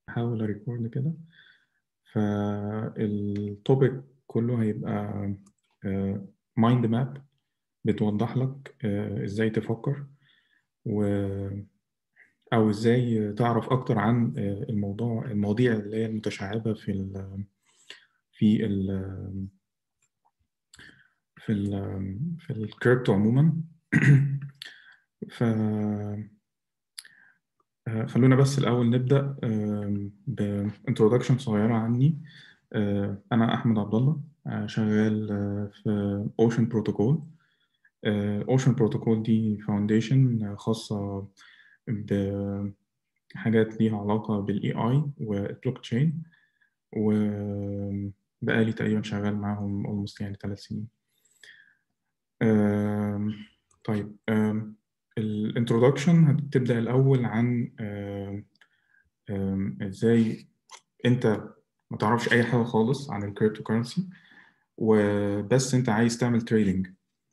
هحاول اريكورد كده فالتوبيك كله هيبقى مايند ماب بتوضح لك آه، ازاي تفكر و او ازاي تعرف اكتر عن آه، الموضوع المواضيع اللي هي المتشعبه في ال في ال في ال في الكريبتو عموما ف آه، خلونا بس الأول نبدأ بانترودكشن صغيرة عني آه، أنا أحمد عبد الله آه، شغال آه، في أوشن بروتوكول أوشن بروتوكول دي فاونديشن خاصة بحاجات ليها علاقة بالاي اي والبلوك تشين وبقالي تقريبا شغال معاهم almost يعني ثلاث سنين آم، طيب الانترودكشن هتبدأ الأول عن آم، آم، ازاي انت ما تعرفش اي حاجه خالص عن الكريبتو كرنسي وبس انت عايز تعمل تريدنج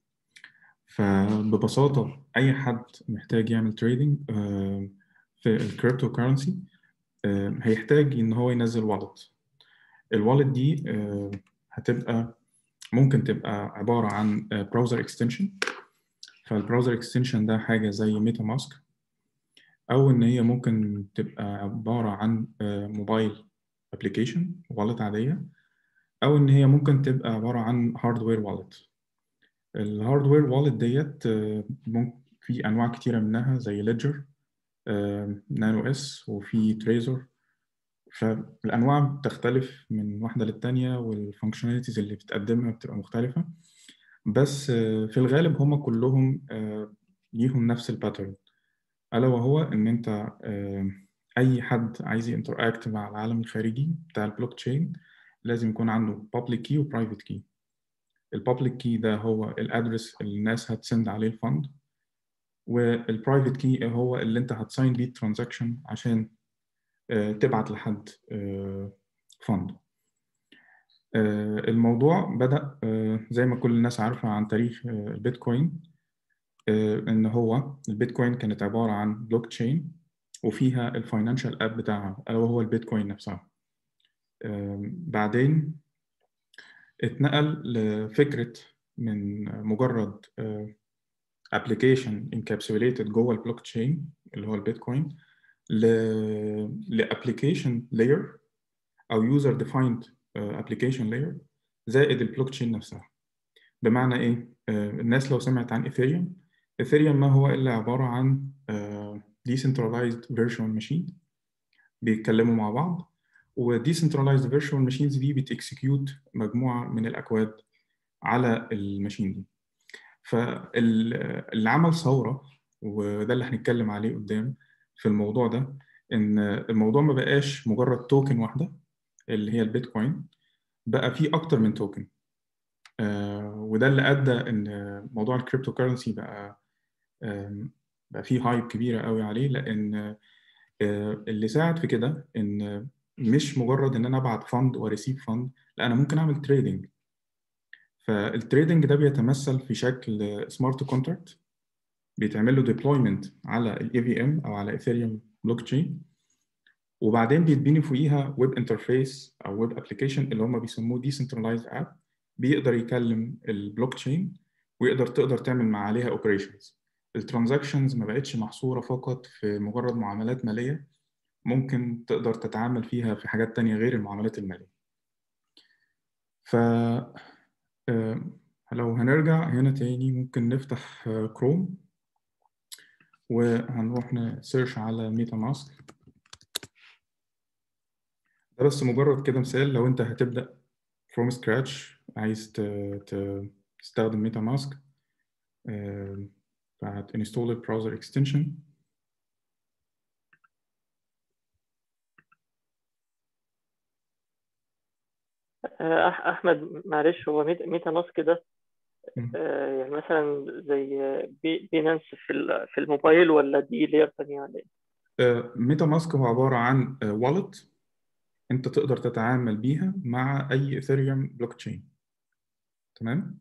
فببساطه اي حد محتاج يعمل تريدنج في الكريبتو كرنسي هيحتاج ان هو ينزل والت الوالت دي آه، هتبقى ممكن تبقى عباره عن براوزر اكستنشن فالبراوزر اكستنشن ده حاجه زي ميتا ماسك او ان هي ممكن تبقى عباره عن موبايل ابلكيشن والت عاديه او ان هي ممكن تبقى عباره عن هاردوير والت الهاردوير والت ديت آه، ممكن في انواع كتيره منها زي ليدجر نانو اس وفي تريزور فالانواع بتختلف من واحده للتانيه والفانكشناليتيز اللي بتقدمها بتبقى مختلفه بس آه، في الغالب هم كلهم آه، ليهم نفس الباترن الا وهو ان انت آه، اي حد عايز ينتراكت مع العالم الخارجي بتاع البلوك تشين لازم يكون عنده public key و private key البابليك كي ده هو الادرس اللي الناس هتسند عليه الفند والبرايفت كي هو اللي انت هتساين بيه الترانزاكشن عشان آه، تبعت لحد فند الموضوع بدأ آه، زي ما كل الناس عارفة عن تاريخ آه، البيتكوين آه، ان هو البيتكوين كانت عبارة عن بلوك تشين وفيها الفاينانشال اب بتاعها الا وهو البيتكوين نفسها آم، بعدين اتنقل لفكرة من مجرد ابلكيشن انكابسوليتد جوه البلوك تشين اللي هو البيتكوين ل لابلكيشن لاير او يوزر ديفايند ابلكيشن لاير زائد البلوك تشين نفسها بمعنى ايه آه، الناس لو سمعت عن ايثيريوم ايثيريوم ما هو الا عباره عن آه، decentralized virtual machine بيتكلموا مع بعض و decentralized virtual machines دي بتكسكيوت مجموعه من الاكواد على الماشين دي فاللي عمل ثوره وده اللي هنتكلم عليه قدام في الموضوع ده ان الموضوع ما بقاش مجرد توكن واحده اللي هي البيتكوين بقى فيه اكتر من توكن آه، وده اللي ادى ان موضوع الكريبتو كرنسي بقى آم، بقى فيه هايب كبيره قوي عليه لان آه، اللي ساعد في كده ان مش مجرد ان انا ابعت فند وريسيف فند لا انا ممكن اعمل تريدنج فالتريدنج ده بيتمثل في شكل سمارت كونتراكت بيتعمل له ديبلويمنت على الاي في ام او على ايثيريوم بلوك تشين وبعدين بيتبني فوقيها ويب انترفيس او ويب ابلكيشن اللي هم بيسموه ديسنترلايزد اب بيقدر يكلم البلوك تشين ويقدر تقدر تعمل مع عليها اوبريشنز الترانزاكشنز ما بقتش محصوره فقط في مجرد معاملات ماليه ممكن تقدر تتعامل فيها في حاجات تانية غير المعاملات الماليه ف آه، لو هنرجع هنا تاني ممكن نفتح آه، كروم وهنروح نسيرش على ميتا ماسك ده بس مجرد كده مثال لو انت هتبدأ from scratch عايز ت- ت- تستخدم ميتا ماسك فهتنستول البراوزر اكستنشن آه، أح- احمد معلش هو ميتا ميتا ماسك ده آه، يعني مثلا زي بي- بينانس في ال- في الموبايل ولا دي لير تانية ولا ايه؟ ميتا ماسك هو عبارة عن والت انت تقدر تتعامل بيها مع اي ايثيريوم بلوك تشين تمام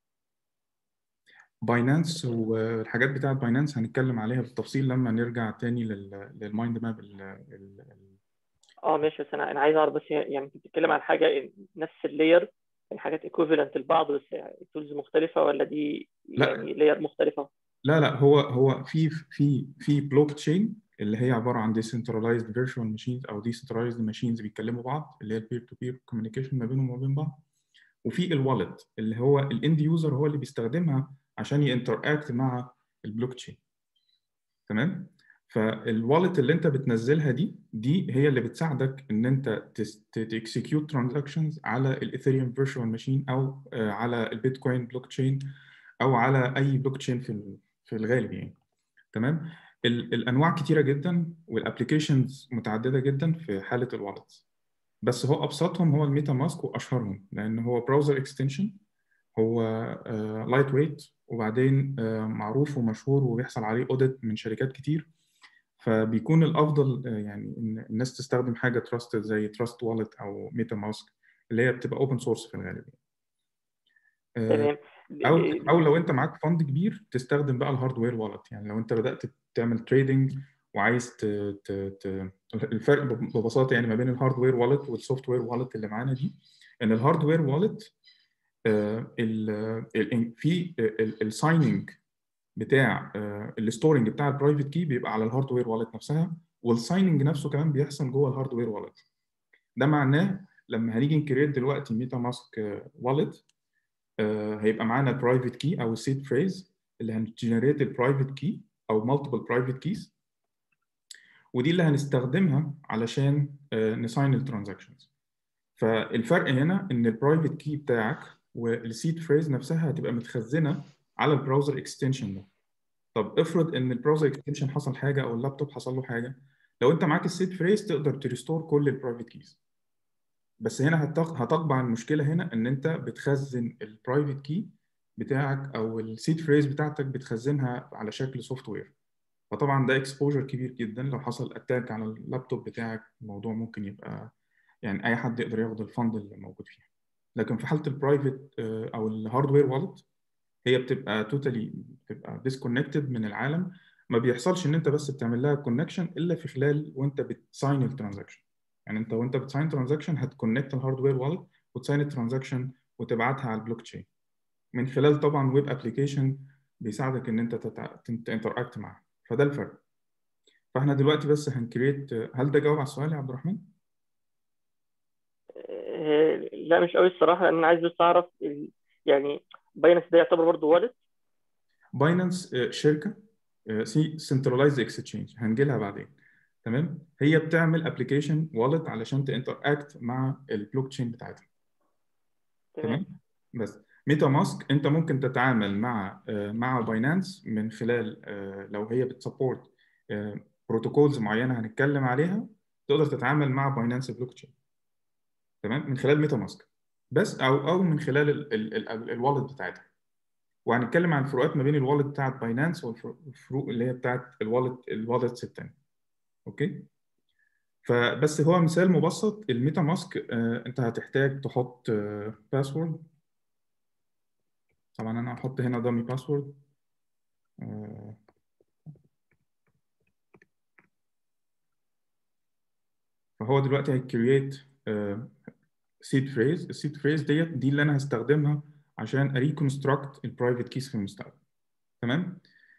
باينانس والحاجات بتاعت باينانس هنتكلم عليها بالتفصيل لما نرجع تاني لل- للمايند ماب ال- ال- ال- اه ماشي بس انا انا عايز اعرف بس يعني انت بتتكلم عن حاجه نفس اللاير يعني حاجات ايكوفالنت لبعض بس تولز مختلفه ولا دي لا. يعني لاير مختلفه؟ لا لا هو هو في في في بلوك تشين اللي هي عباره عن decentralized virtual machines او decentralized machines بيتكلموا بعض اللي هي البير تو بير كوميونيكيشن ما بينهم وما بين بعض وفي الوالت اللي هو الاند يوزر هو اللي بيستخدمها عشان ينتراكت مع البلوك تشين تمام فالوالت اللي انت بتنزلها دي دي هي اللي بتساعدك ان انت تكسكيوت ترانزاكشنز على الايثيريوم فيرتشوال ماشين او على البيتكوين بلوك تشين او على اي بلوك تشين في في الغالب يعني تمام الانواع كتيره جدا والابلكيشنز متعدده جدا في حاله الوالت بس هو ابسطهم هو الميتا ماسك واشهرهم لان هو براوزر اكستنشن هو لايت ويت وبعدين معروف ومشهور وبيحصل عليه اوديت من شركات كتير فبيكون الافضل يعني ان الناس تستخدم حاجه تراستد زي تراست والت او ميتا ماسك اللي هي بتبقى اوبن سورس في الغالب تمام او او لو انت معاك فند كبير تستخدم بقى الهاردوير والت يعني لو انت بدات تعمل تريدنج وعايز ت... ت... ت... الفرق ببساطه يعني ما بين الهاردوير والت والسوفت وير والت اللي معانا دي ان الهاردوير والت في السايننج بتاع الستورنج بتاع البرايفت كي بيبقى على الهاردوير والت نفسها والسايننج نفسه كمان بيحصل جوه الهاردوير والت ده معناه لما هنيجي نكريت دلوقتي ميتا ماسك والت هيبقى معانا البرايفت كي او السيد فريز اللي هنجنريت البرايفت كي او مالتيبل برايفت كيز ودي اللي هنستخدمها علشان نساين الترانزاكشنز فالفرق هنا ان البرايفت كي بتاعك والسيد فريز نفسها هتبقى متخزنه على البراوزر اكستنشن ده طب افرض ان البراوزر اكستنشن حصل حاجه او اللابتوب حصل له حاجه لو انت معاك السيد فريز تقدر تريستور كل البرايفت كيز بس هنا هتطبع المشكله هنا ان انت بتخزن البرايفت كي بتاعك او السيد فريز بتاعتك بتخزنها على شكل سوفت وير فطبعا ده اكسبوجر كبير جدا لو حصل اتاك على اللابتوب بتاعك الموضوع ممكن يبقى يعني اي حد يقدر ياخد الفند اللي موجود فيها لكن في حاله البرايفت او الهاردوير والت هي بتبقى توتالي بتبقى ديسكونكتد من العالم ما بيحصلش ان انت بس بتعمل لها كونكشن الا في خلال وانت بتساين الترانزاكشن يعني انت وانت بتساين ترانزاكشن هتكونكت الهاردوير والت وتساين الترانزاكشن وتبعتها على البلوك تشين من خلال طبعا ويب ابلكيشن بيساعدك ان انت تنتراكت معاه فده الفرق فاحنا دلوقتي بس هنكريت هل ده جاوب على السؤال يا عبد الرحمن؟ لا مش قوي الصراحه لان انا عايز بس اعرف يعني باينانس ده يعتبر برضه والت باينانس شركه سي سنترلايزد اكسشينج هنجي لها بعدين تمام هي بتعمل ابلكيشن والت علشان تنتراكت مع البلوك تشين بتاعتها تمام بس ميتا ماسك انت ممكن تتعامل مع مع باينانس من خلال لو هي بتسبورت بروتوكولز معينه هنتكلم عليها تقدر تتعامل مع باينانس بلوك تشين تمام من خلال ميتا ماسك بس او او من خلال الوالت بتاعتها وهنتكلم عن الفروقات ما بين الوالت بتاعت باينانس والفروق اللي هي بتاعت الوالت الوالتس الثانيه اوكي فبس هو مثال مبسط الميتا ماسك آه انت هتحتاج تحط آه باسورد طبعا انا هحط هنا دامي باسورد آه فهو دلوقتي هيكرييت سيد فريز السيد فريز ديت دي اللي انا هستخدمها عشان اريكونستراكت البرايفت كيز في المستقبل تمام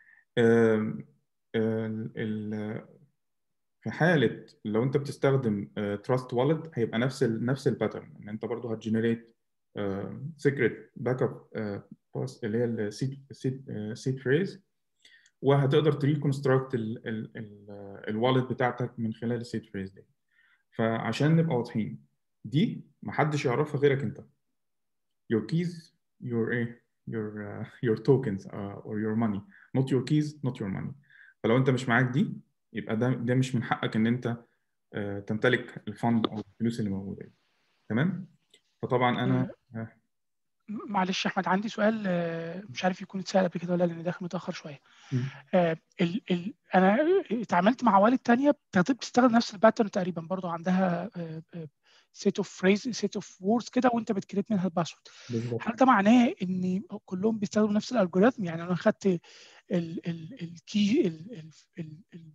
في حاله لو انت بتستخدم تراست والت هيبقى نفس ال نفس الباترن ان انت برضه هتجنريت سيكريت باك اب اللي هي السيد سيد سيد فريز وهتقدر تريكونستراكت الوالت بتاعتك من خلال السيد فريز دي فعشان نبقى واضحين دي محدش يعرفها غيرك انت your keys your ايه your uh, your tokens uh, or your money not your keys not your money فلو انت مش معاك دي يبقى ده ده مش من حقك ان انت uh, تمتلك الفند او الفلوس اللي موجوده دي تمام فطبعا انا معلش يا احمد عندي سؤال مش عارف يكون اتسال قبل كده ولا لان داخل متاخر شويه آه ال ال انا اتعاملت مع والد تانية بتستخدم نفس الباترن تقريبا برضو عندها سيت اوف فريز سيت اوف ووردز كده وانت بتكريت منها الباسورد هل ده معناه ان كلهم بيستخدموا نفس الالجوريثم يعني انا خدت الكي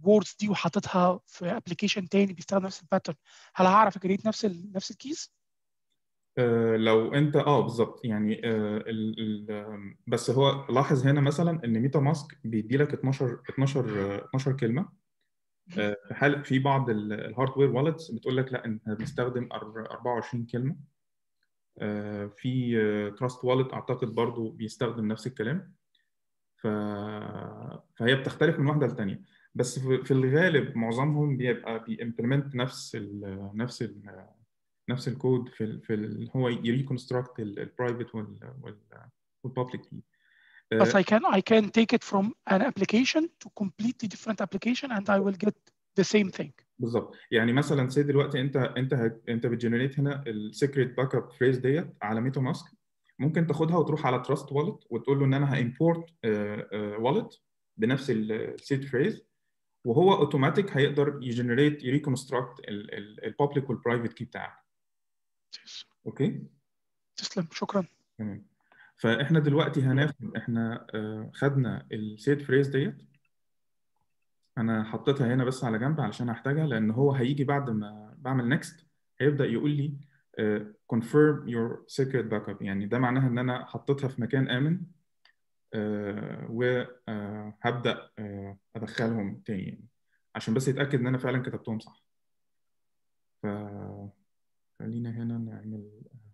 الريوردز دي وحاططها في ابلكيشن تاني بيستخدم نفس الباترن هل هعرف اكريت نفس ال نفس الكيز؟ آه لو انت اه بالظبط يعني آه ال ال بس هو لاحظ هنا مثلا ان ميتا ماسك بيدي لك 12 12 12 كلمه آه في حال في بعض الهاردوير والتس بتقول لك لا انت بنستخدم 24 كلمه آه في تراست والت اعتقد برضو بيستخدم نفس الكلام ف... فهي بتختلف من واحده للثانيه بس في الغالب معظمهم بيبقى بيمبلمنت نفس ال نفس ال نفس الكود في ال في ال هو يريكونستراكت البرايفت والبابليك كي بس I can I can take it from an application to completely different application and I will get the same thing بالظبط يعني مثلا سي دلوقتي انت انت ه... انت بتجنريت هنا السيكريت باك اب فريز ديت على ميتا ماسك ممكن تاخدها وتروح على تراست والت وتقول له ان انا هامبورت والت بنفس السيت فريز وهو اوتوماتيك هيقدر يجنريت يريكونستراكت البابليك والبرايفت كي بتاعك اوكي تسلم شكرا تمام فاحنا دلوقتي هناخد احنا خدنا السيت فريز ديت انا حطيتها هنا بس على جنب علشان احتاجها لان هو هيجي بعد ما بعمل نيكست هيبدا يقول لي uh, confirm your secret backup يعني ده معناها ان انا حطيتها في مكان امن uh, وهبدا uh, ادخلهم تاني يعني عشان بس يتاكد ان انا فعلا كتبتهم صح ف خلينا هنا نعمل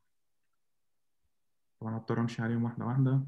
طبعا هضطر امشي عليهم واحده واحده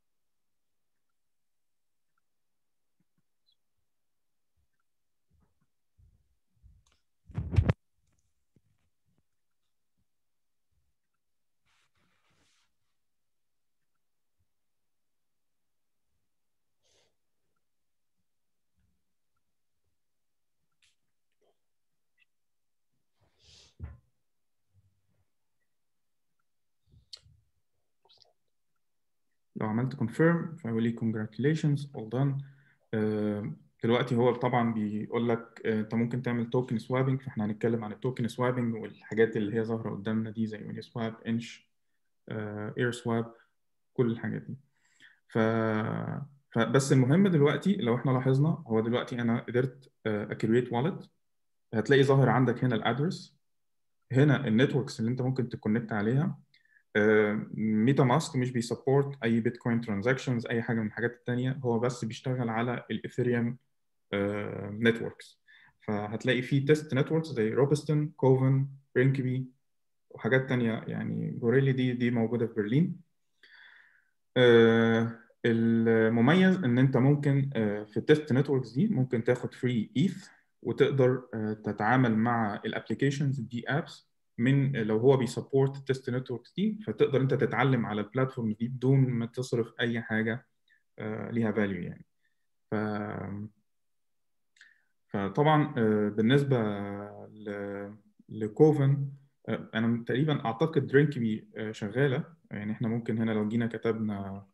لو عملت confirm فيقول لي congratulations all done uh, دلوقتي هو طبعا بيقول لك uh, انت ممكن تعمل توكن سوابنج فاحنا هنتكلم عن التوكن سوابنج والحاجات اللي هي ظاهره قدامنا دي زي يوني سواب انش اير سواب كل الحاجات دي ف فبس المهم دلوقتي لو احنا لاحظنا هو دلوقتي انا قدرت اكريت والت هتلاقي ظاهر عندك هنا الادرس هنا النتوركس اللي انت ممكن تكونكت عليها ميتا ماسك مش بيسبورت اي بيتكوين ترانزاكشنز اي حاجه من الحاجات التانية هو بس بيشتغل على الايثيريوم نتوركس فهتلاقي فيه تيست نتوركس زي روبستون كوفن برينكبي وحاجات تانية يعني جوريلي دي دي موجوده في برلين المميز ان انت ممكن في التيست نتوركس دي ممكن تاخد فري ايث وتقدر تتعامل مع الابلكيشنز دي ابس من لو هو بيسبورت التست نتوركس دي فتقدر انت تتعلم على البلاتفورم دي بدون ما تصرف اي حاجه ليها فاليو يعني ف فطبعا بالنسبه لكوفن انا تقريبا اعتقد درينكبي شغاله يعني احنا ممكن هنا لو جينا كتبنا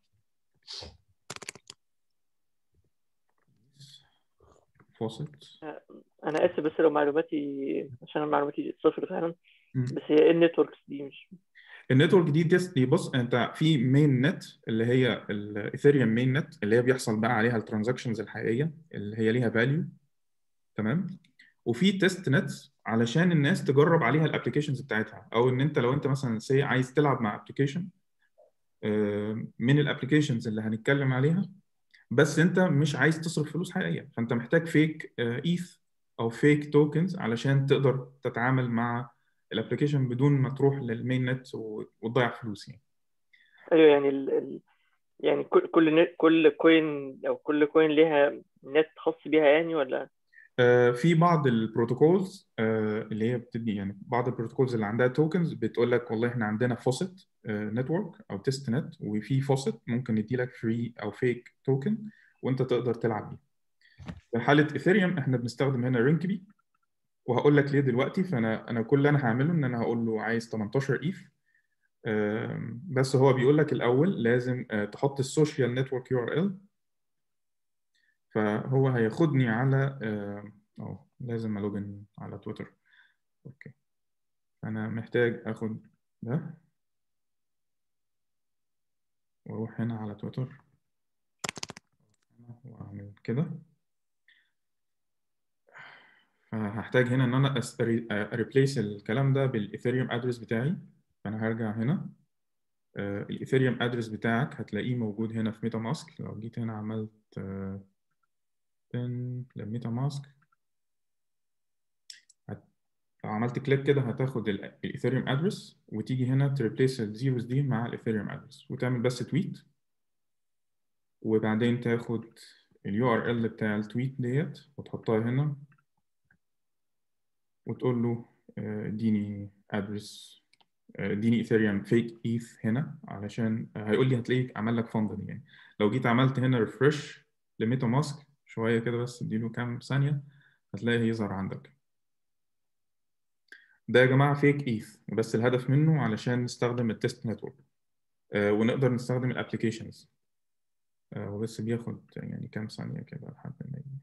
فوسيت انا اسف بس لو معلوماتي عشان معلوماتي صفر فعلا بس هي ايه النتوركس دي مش النتورك دي تيست دي بص انت في مين نت اللي هي الايثيريوم مين نت اللي هي بيحصل بقى عليها الترانزاكشنز الحقيقيه اللي هي ليها فاليو تمام وفي تيست نتس علشان الناس تجرب عليها الابلكيشنز بتاعتها او ان انت لو انت مثلا سي عايز تلعب مع ابلكيشن من الابلكيشنز اللي هنتكلم عليها بس انت مش عايز تصرف فلوس حقيقيه فانت محتاج فيك ايث او فيك توكنز علشان تقدر تتعامل مع الابلكيشن بدون ما تروح للمين نت وتضيع فلوس يعني ايوه يعني ال... ال... يعني كل كل نت... كل كوين او كل كوين ليها نت خاص بيها يعني ولا آه في بعض البروتوكولز آه اللي هي بتدي يعني بعض البروتوكولز اللي عندها توكنز بتقول لك والله احنا عندنا فوسيت نتورك او تيست نت وفي فوسيت ممكن يدي لك فري او فيك توكن وانت تقدر تلعب بيه في حاله ايثيريوم احنا بنستخدم هنا رينكبي وهقول لك ليه دلوقتي فانا انا كل اللي انا هعمله ان انا هقول له عايز 18 ايث بس هو بيقول لك الاول لازم تحط السوشيال نتورك يو ار ال فهو هياخدني على اه لازم الوجن على تويتر اوكي انا محتاج اخد ده واروح هنا على تويتر واعمل كده هحتاج هنا ان انا ريبليس الكلام ده بالايثيريوم ادرس بتاعي فانا هرجع هنا الايثيريوم ادرس بتاعك هتلاقيه موجود هنا في ميتا ماسك لو جيت هنا عملت بن لميتا ماسك لو عملت كليك كده هتاخد الايثيريوم ادرس وتيجي هنا تريبليس الزيروز دي مع الايثيريوم ادرس وتعمل بس تويت وبعدين تاخد اليو ار ال بتاع التويت ديت وتحطها هنا وتقول له اديني ادرس اديني ايثيريوم فيك ايث هنا علشان هيقول لي هتلاقيك عمل لك فندنج يعني لو جيت عملت هنا ريفرش لميتا ماسك شويه كده بس اديله كام ثانيه هتلاقيه هيظهر عندك ده يا جماعه فيك ايث بس الهدف منه علشان نستخدم التست نتورك آه ونقدر نستخدم الابلكيشنز آه وبس بياخد يعني كام ثانيه كده لحد ما يجي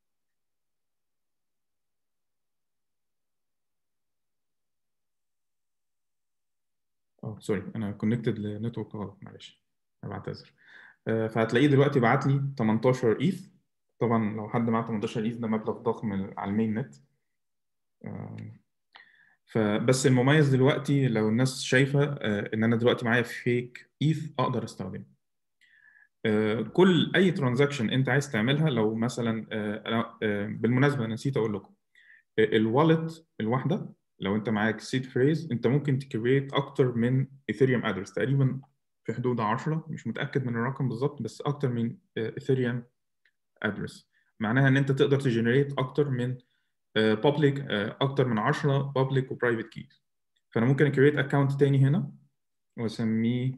اه سوري انا كونكتد لنتورك غلط معلش انا بعتذر آه فهتلاقيه دلوقتي بعت لي 18 ايث طبعا لو حد معاه 18 ايث ده مبلغ ضخم على المين نت آه فبس المميز دلوقتي لو الناس شايفه آه ان انا دلوقتي معايا فيك ايث اقدر استخدمه آه كل اي ترانزاكشن انت عايز تعملها لو مثلا آه بالمناسبه انا نسيت اقول لكم الوالت الواحده لو انت معاك سيد فريز انت ممكن تكريت اكتر من ايثيريوم ادرس تقريبا في حدود 10 مش متاكد من الرقم بالظبط بس اكتر من ايثيريوم ادرس معناها ان انت تقدر تجنريت اكتر من بابليك اكتر من 10 بابليك وبرايفت كيز فانا ممكن اكريت اكونت تاني هنا واسميه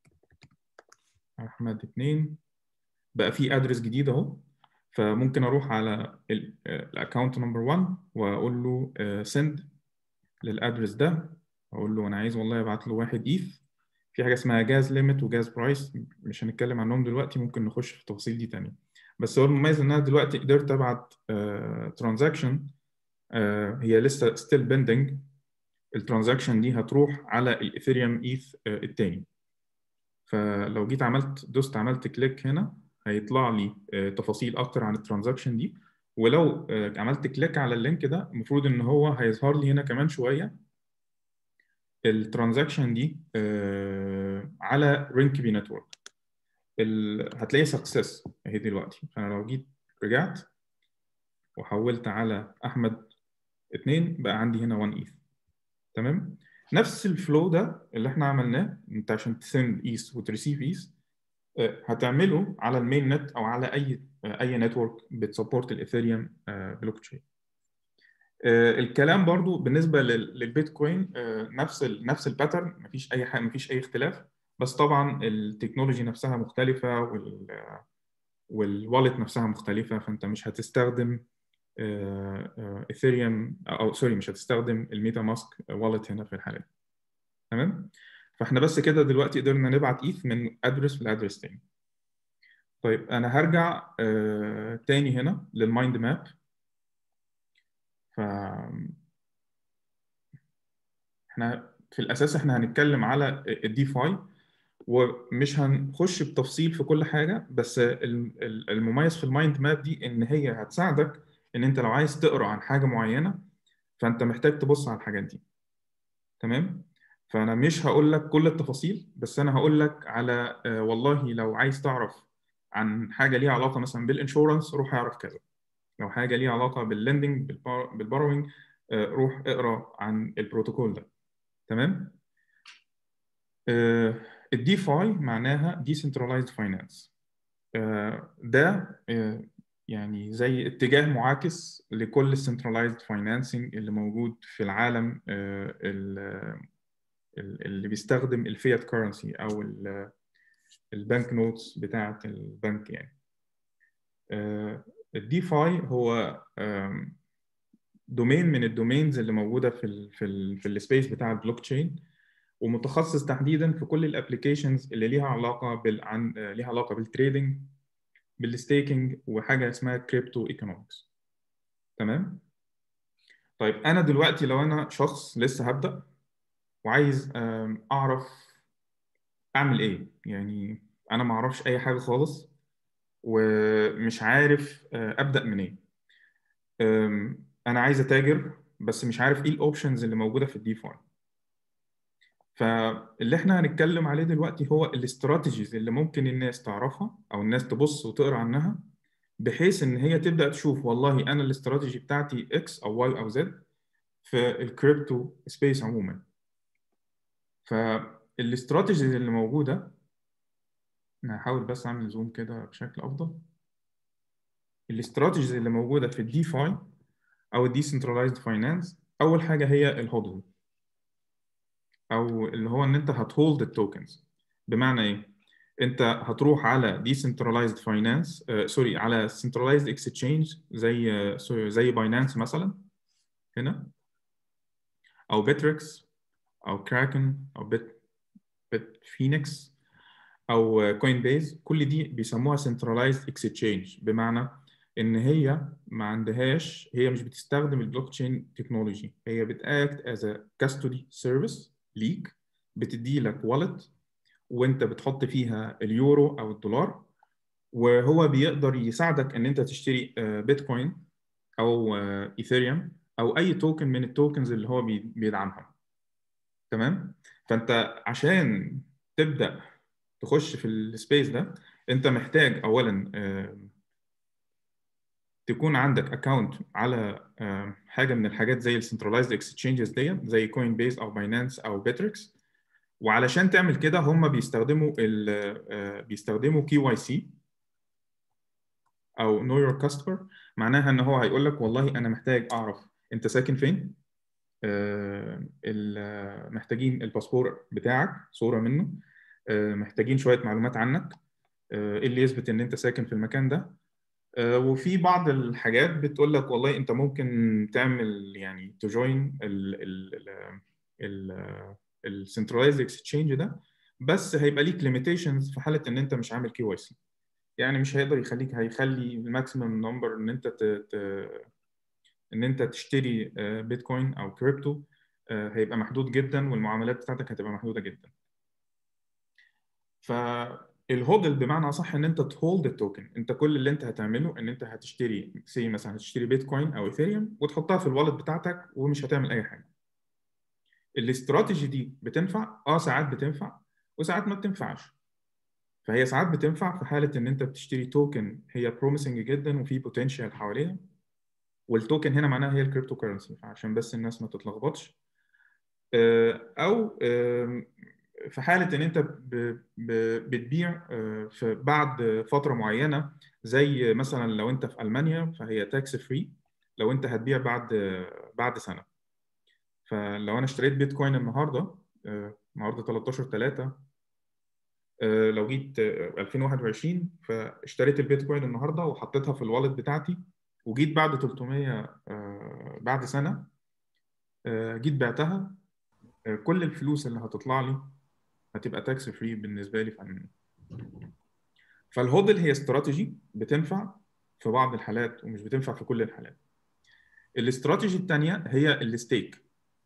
احمد 2 بقى في ادرس جديد اهو فممكن اروح على الاكونت نمبر 1 واقول له سند للادرس ده اقول له انا عايز والله ابعت له واحد ايث في حاجه اسمها جاز ليميت وجاز برايس مش هنتكلم عنهم دلوقتي ممكن نخش في التفاصيل دي تاني بس هو المميز ان انا دلوقتي قدرت ابعت ترانزاكشن uh, uh, هي لسه ستيل بيندنج الترانزاكشن دي هتروح على الايثيريوم ايث uh, التاني فلو جيت عملت دوست عملت كليك هنا هيطلع لي تفاصيل اكتر عن الترانزاكشن دي ولو عملت كليك على اللينك ده المفروض ان هو هيظهر لي هنا كمان شويه الترانزاكشن دي على رينكبي نتورك هتلاقي سكسس اهي دلوقتي فانا لو جيت رجعت وحولت على احمد 2 بقى عندي هنا 1 ايث تمام نفس الفلو ده اللي احنا عملناه انت عشان تسند ايث وتريسيف ايث هتعمله على المين نت او على اي اي نتورك بتسبورت الايثيريوم بلوك تشين الكلام برضو بالنسبه للبيتكوين نفس ال نفس الباترن مفيش اي حاجه مفيش اي اختلاف بس طبعا التكنولوجي نفسها مختلفه وال والوالت نفسها مختلفه فانت مش هتستخدم ايثيريوم او سوري مش هتستخدم الميتا ماسك والت هنا في الحاله دي تمام فاحنا بس كده دلوقتي قدرنا نبعت ايث من ادرس لادرس تاني طيب انا هرجع آه تاني هنا للمايند ماب ف احنا في الاساس احنا هنتكلم على الدي فاي ومش هنخش بتفصيل في كل حاجه بس المميز في المايند ماب دي ان هي هتساعدك ان انت لو عايز تقرا عن حاجه معينه فانت محتاج تبص على الحاجات دي تمام فانا مش هقول لك كل التفاصيل بس انا هقول لك على والله لو عايز تعرف عن حاجه ليها علاقه مثلا بالانشورنس روح اعرف كذا لو حاجه ليها علاقه باللندنج بالباروينج روح اقرا عن البروتوكول ده تمام الدي فاي معناها decentralized finance ده يعني زي اتجاه معاكس لكل السنترلايزد فاينانسنج اللي موجود في العالم اللي بيستخدم الفيات كورنسي او البنك نوتس بتاعه البنك يعني الدي فاي هو دومين من الدومينز اللي موجوده في ال في ال في السبيس بتاع البلوك تشين ومتخصص تحديدا في كل الابلكيشنز اللي ليها علاقه بال عن ليها علاقه بالتريدنج بالستيكنج وحاجه اسمها كريبتو ايكونومكس تمام طيب انا دلوقتي لو انا شخص لسه هبدا وعايز اعرف اعمل ايه يعني انا ما اعرفش اي حاجه خالص ومش عارف ابدا منين انا عايز اتاجر بس مش عارف ايه الاوبشنز اللي موجوده في الديفاي فاللي احنا هنتكلم عليه دلوقتي هو الاستراتيجيز اللي ممكن الناس تعرفها او الناس تبص وتقرا عنها بحيث ان هي تبدا تشوف والله انا الاستراتيجي بتاعتي اكس او واي او زد في الكريبتو سبيس عموما فالاستراتيجيز اللي موجوده انا هحاول بس اعمل زوم كده بشكل افضل الاستراتيجيز اللي موجوده في الديفاي او الديسنترلايزد فاينانس اول حاجه هي الهودل او اللي هو ان انت هتهولد التوكنز بمعنى ايه انت هتروح على decentralized finance سوري uh, على centralized exchange زي uh, زي باينانس مثلا هنا او بيتريكس او كراكن او بيت بيت فينيكس او كوين بيز كل دي بيسموها centralized exchange بمعنى ان هي ما عندهاش هي مش بتستخدم البلوك تشين تكنولوجي هي بتاكت از ا كاستودي سيرفيس ليك بتدي لك والت وانت بتحط فيها اليورو او الدولار وهو بيقدر يساعدك ان انت تشتري بيتكوين او ايثيريوم او اي توكن من التوكنز اللي هو بيدعمها تمام فانت عشان تبدا تخش في السبيس ده انت محتاج اولا تكون عندك اكونت على حاجه من الحاجات زي السنترلايزد اكسشينجز ديت زي كوين بيز او باينانس او بيتريكس وعلشان تعمل كده هم بيستخدموا ال بيستخدموا كي واي سي او نو يور كاستمر معناها ان هو هيقول لك والله انا محتاج اعرف انت ساكن فين محتاجين الباسبور بتاعك صوره منه محتاجين شويه معلومات عنك ايه اللي يثبت ان انت ساكن في المكان ده وفي بعض الحاجات بتقول لك والله انت ممكن تعمل يعني تجوين ال ال ال السنترلايزد اكسشينج ده بس هيبقى ليك ليميتيشنز في حاله ان انت مش عامل كي واي سي يعني مش هيقدر يخليك هيخلي الماكسيمم نمبر ان انت ت... ت... ان انت تشتري بيتكوين او كريبتو هيبقى محدود جدا والمعاملات بتاعتك هتبقى محدوده جدا فالهودل بمعنى صح ان انت تهولد التوكن انت كل اللي انت هتعمله ان انت هتشتري سي مثلا هتشتري بيتكوين او ايثيريوم وتحطها في الوالت بتاعتك ومش هتعمل اي حاجه الاستراتيجي دي بتنفع اه ساعات بتنفع وساعات ما بتنفعش فهي ساعات بتنفع في حاله ان انت بتشتري توكن هي بروميسنج جدا وفي بوتنشال حواليها والتوكن هنا معناها هي الكريبتو كرنسي عشان بس الناس ما تتلخبطش او في حاله ان انت بتبيع في بعد فتره معينه زي مثلا لو انت في المانيا فهي تاكس فري لو انت هتبيع بعد بعد سنه فلو انا اشتريت بيتكوين النهارده النهارده 13 3 لو جيت 2021 فاشتريت البيتكوين النهارده وحطيتها في الوالت بتاعتي وجيت بعد 300 بعد سنه جيت بعتها كل الفلوس اللي هتطلع لي هتبقى تاكس فري بالنسبه لي في فالهودل هي استراتيجي بتنفع في بعض الحالات ومش بتنفع في كل الحالات الاستراتيجي الثانيه هي الستيك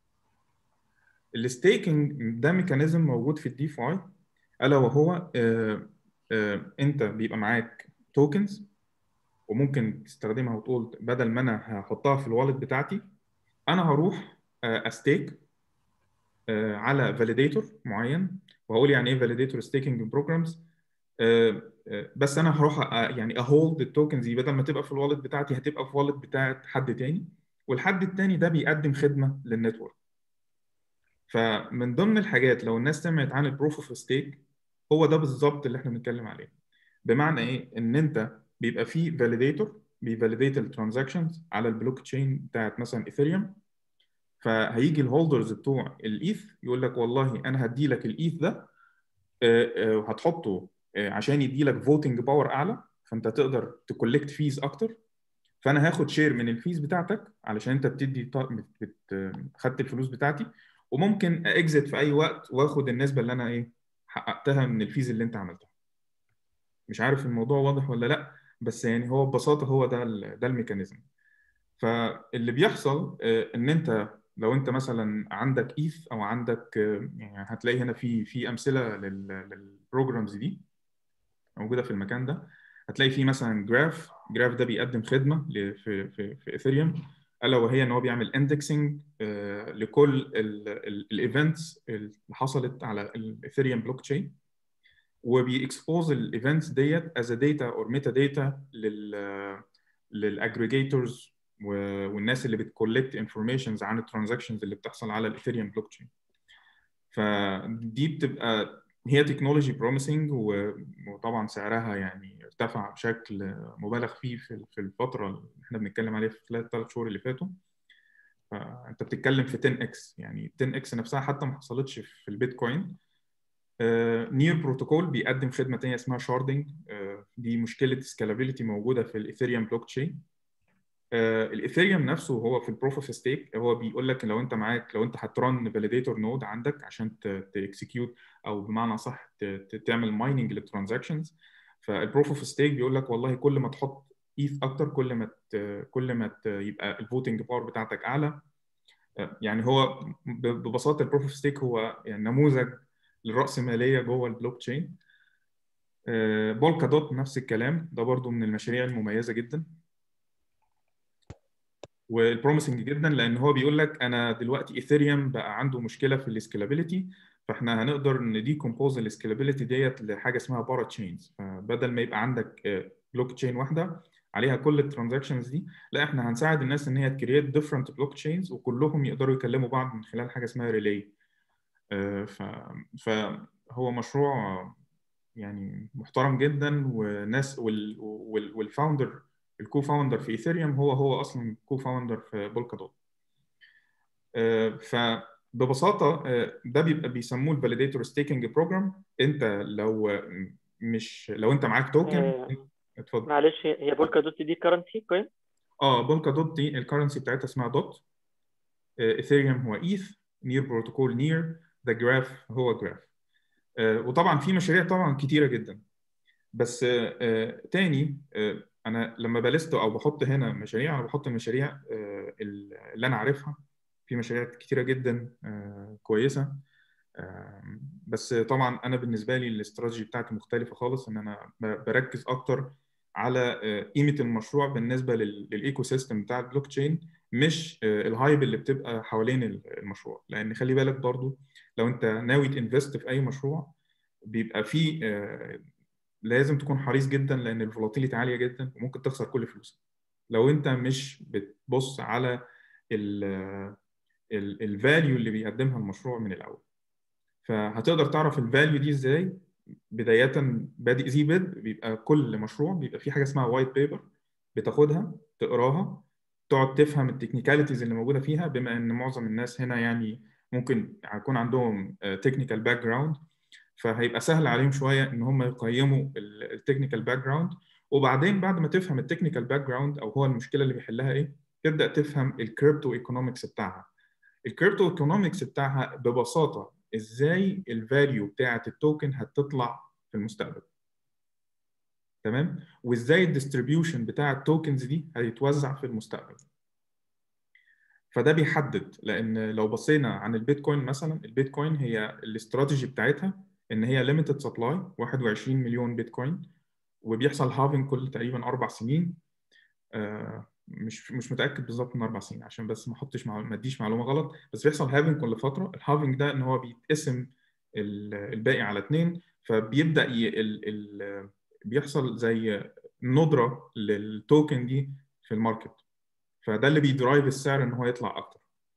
الستيكنج ده ميكانيزم موجود في الدي فاي الا وهو آه آه انت بيبقى معاك توكنز وممكن تستخدمها وتقول بدل ما انا هحطها في الوالت بتاعتي انا هروح آه استيك على فاليديتور معين وهقول يعني ايه فاليديتور ستيكنج بروجرامز بس انا هروح يعني اهولد التوكنز دي بدل ما تبقى في الوالت بتاعتي هتبقى في والت بتاعت حد تاني والحد التاني ده بيقدم خدمه للنتورك فمن ضمن الحاجات لو الناس سمعت عن البروف اوف ستيك هو ده بالظبط اللي احنا بنتكلم عليه بمعنى ايه ان انت بيبقى فيه فاليديتور بيفاليديت الترانزاكشنز على البلوك تشين بتاعت مثلا ايثيريوم فهيجي الهولدرز بتوع الايث يقول لك والله انا هدي لك الايث ده وهتحطه عشان يدي لك فوتنج باور اعلى فانت تقدر تكولكت فيز اكتر فانا هاخد شير من الفيز بتاعتك علشان انت بتدي بت... خدت الفلوس بتاعتي وممكن اكزت في اي وقت واخد النسبه اللي انا ايه حققتها من الفيز اللي انت عملتها مش عارف الموضوع واضح ولا لا بس يعني هو ببساطه هو ده ده الميكانيزم فاللي بيحصل ان انت لو انت مثلا عندك ايث او عندك يعني هتلاقي هنا في في امثله للبروجرامز دي موجوده في المكان ده هتلاقي في مثلا جراف جراف ده بيقدم خدمه في في في ايثيريوم الا وهي ان هو بيعمل اندكسنج لكل الايفنتس اللي حصلت على الاثيريوم بلوك تشين وبيكسبوز الايفنتس ديت از داتا اور ميتا داتا لل للاجريجيتورز والناس اللي بتكولكت انفورميشنز عن الترانزاكشنز اللي بتحصل على الاثيريوم بلوك تشين فدي بتبقى هي تكنولوجي بروميسنج وطبعا سعرها يعني ارتفع بشكل مبالغ فيه في الفتره اللي احنا بنتكلم عليها في خلال الثلاث شهور اللي فاتوا فانت بتتكلم في 10 اكس يعني 10 اكس نفسها حتى ما حصلتش في البيتكوين نير بروتوكول بيقدم خدمه ثانيه اسمها شاردنج دي مشكله سكالابيلتي موجوده في الايثيريوم بلوك تشين الايثيريوم نفسه هو في البروف اوف ستيك هو بيقول لك لو انت معاك لو انت هترن فاليديتور نود عندك عشان تكسكيوت او بمعنى صح تعمل مايننج للترانزاكشنز فالبروف اوف ستيك بيقول لك والله كل ما تحط ايث اكتر كل ما كل ما يبقى الفوتنج باور بتاعتك اعلى يعني هو ببساطه البروف اوف ستيك هو يعني نموذج للراسماليه جوه البلوك تشين بولكا دوت نفس الكلام ده برضو من المشاريع المميزه جدا والبروميسنج جدا لان هو بيقول لك انا دلوقتي ايثيريوم بقى عنده مشكله في السكيلابيلتي فاحنا هنقدر نديكومبوز السكيلابيلتي ديت لحاجه اسمها بارا تشينز فبدل ما يبقى عندك بلوك تشين واحده عليها كل الترانزاكشنز دي لا احنا هنساعد الناس ان هي تكريت ديفرنت بلوك تشينز وكلهم يقدروا يكلموا بعض من خلال حاجه اسمها ريلي ف فهو مشروع يعني محترم جدا وناس وال والفاوندر الكو فاوندر في ايثيريوم هو هو اصلا كو فاوندر في بولكا دوت فببساطه ده بيبقى بيسموه الفاليديتور ستيكنج بروجرام انت لو مش لو انت معاك توكن اتفضل معلش هي بولكا دوت دي كرنسي كويس اه بولكا دوت دي الكرنسي بتاعتها اسمها دوت ايثيريوم هو ايث نير بروتوكول نير ذا جراف هو جراف وطبعا في مشاريع طبعا كتيره جدا بس تاني انا لما بلست او بحط هنا مشاريع انا بحط المشاريع اللي انا عارفها في مشاريع كتيره جدا كويسه بس طبعا انا بالنسبه لي الاستراتيجي بتاعتي مختلفه خالص ان انا بركز اكتر على قيمه المشروع بالنسبه للايكو سيستم بتاع البلوك تشين مش الهايب اللي بتبقى حوالين المشروع لان خلي بالك برضو لو انت ناوي تنفست في اي مشروع بيبقى فيه لازم تكون حريص جدا لان الفولاتيليتي عاليه جدا وممكن تخسر كل فلوسك لو انت مش بتبص على الفاليو اللي بيقدمها المشروع من الاول فهتقدر تعرف الفاليو دي ازاي بدايه بادئ زي بد بيبقى كل مشروع بيبقى فيه حاجه اسمها وايت بيبر بتاخدها تقراها تقعد تفهم التكنيكاليتيز اللي موجوده فيها بما ان معظم الناس هنا يعني ممكن يكون عندهم تكنيكال باك جراوند فهيبقى سهل عليهم شويه ان هم يقيموا التكنيكال باك جراوند وبعدين بعد ما تفهم التكنيكال باك جراوند او هو المشكله اللي بيحلها ايه تبدا تفهم الكريبتو ايكونومكس بتاعها الكريبتو ايكونومكس بتاعها ببساطه ازاي الفاليو بتاعه التوكن هتطلع في المستقبل تمام وازاي الديستريبيوشن بتاع التوكنز دي هيتوزع في المستقبل فده بيحدد لان لو بصينا عن البيتكوين مثلا البيتكوين هي الاستراتيجي بتاعتها ان هي ليميتد سبلاي 21 مليون بيتكوين وبيحصل هافنج كل تقريبا اربع سنين آه مش مش متاكد بالظبط من اربع سنين عشان بس ما احطش ما اديش معلومه غلط بس بيحصل هافنج كل فتره الهافنج ده ان هو بيتقسم الباقي على اثنين فبيبدا ي... ال... ال... بيحصل زي ندره للتوكن دي في الماركت فده اللي بيدرايف السعر ان هو يطلع اكتر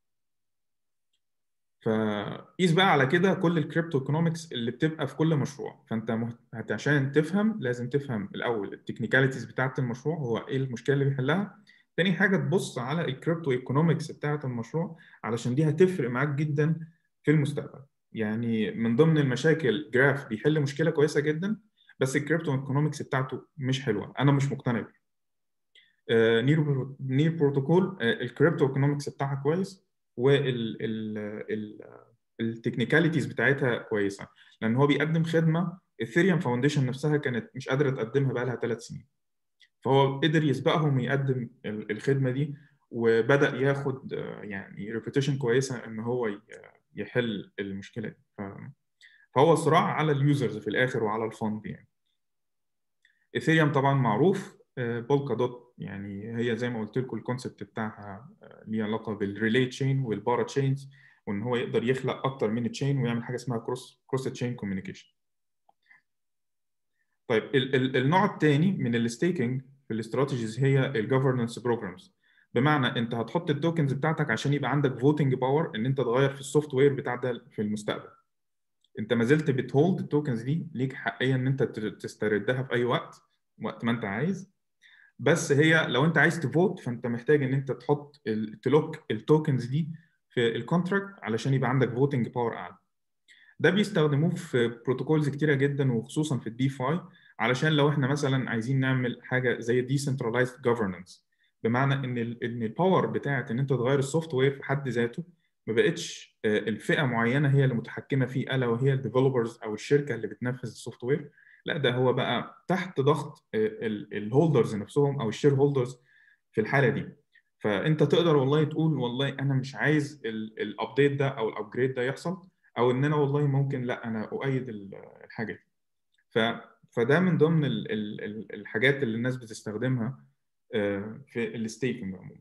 فقيس بقى على كده كل الكريبتو ايكونومكس اللي بتبقى في كل مشروع فانت مهت... عشان تفهم لازم تفهم الاول التكنيكاليتيز بتاعه المشروع هو ايه المشكله اللي بيحلها تاني حاجه تبص على الكريبتو ايكونومكس بتاعه المشروع علشان دي هتفرق معاك جدا في المستقبل يعني من ضمن المشاكل جراف بيحل مشكله كويسه جدا بس الكريبتو ايكونومكس بتاعته مش حلوه انا مش مقتنع بيها نير نير بروتوكول الكريبتو ايكونومكس بتاعها كويس وال التكنيكاليتيز بتاعتها كويسه لان هو بيقدم خدمه اثيريوم فاونديشن نفسها كانت مش قادره تقدمها بقى لها ثلاث سنين فهو قدر يسبقهم ويقدم الخدمه دي وبدا ياخد يعني ريبيتيشن كويسه ان هو يحل المشكله دي فهو صراع على اليوزرز في الاخر وعلى الفند يعني ايثيريوم طبعا معروف بولكا دوت يعني هي زي ما قلت لكم الكونسبت بتاعها ليه علاقه بالريلي تشين والبارا تشينز وان هو يقدر يخلق اكتر من تشين ويعمل حاجه اسمها كروس كروس تشين كوميونيكيشن طيب ال ال النوع الثاني من الستيكنج في الاستراتيجيز هي الجفرنس بروجرامز بمعنى انت هتحط التوكنز بتاعتك عشان يبقى عندك فوتنج باور ان انت تغير في السوفت وير بتاع ده في المستقبل انت ما زلت بتهولد التوكنز دي ليك حقيه ان انت تستردها في اي وقت وقت ما انت عايز بس هي لو انت عايز تفوت فانت محتاج ان انت تحط تلوك التوكنز دي في الكونتراكت علشان يبقى عندك فوتنج باور اعلى ده بيستخدموه في بروتوكولز كتيره جدا وخصوصا في الدي فاي علشان لو احنا مثلا عايزين نعمل حاجه زي ديسنترلايزد جوفرننس بمعنى ان ال ان الباور بتاعت ان انت تغير السوفت وير في حد ذاته ما بقتش الفئه معينه هي اللي متحكمه فيه الا وهي الديفلوبرز او الشركه اللي بتنفذ السوفت وير لا ده هو بقى تحت ضغط الهولدرز نفسهم او الشير هولدرز في الحاله دي فانت تقدر والله تقول والله انا مش عايز الابديت ده او الابجريد ده يحصل او ان انا والله ممكن لا انا اؤيد الحاجه دي ف فده من ضمن ال ال الحاجات اللي الناس بتستخدمها في الستيكنج عموما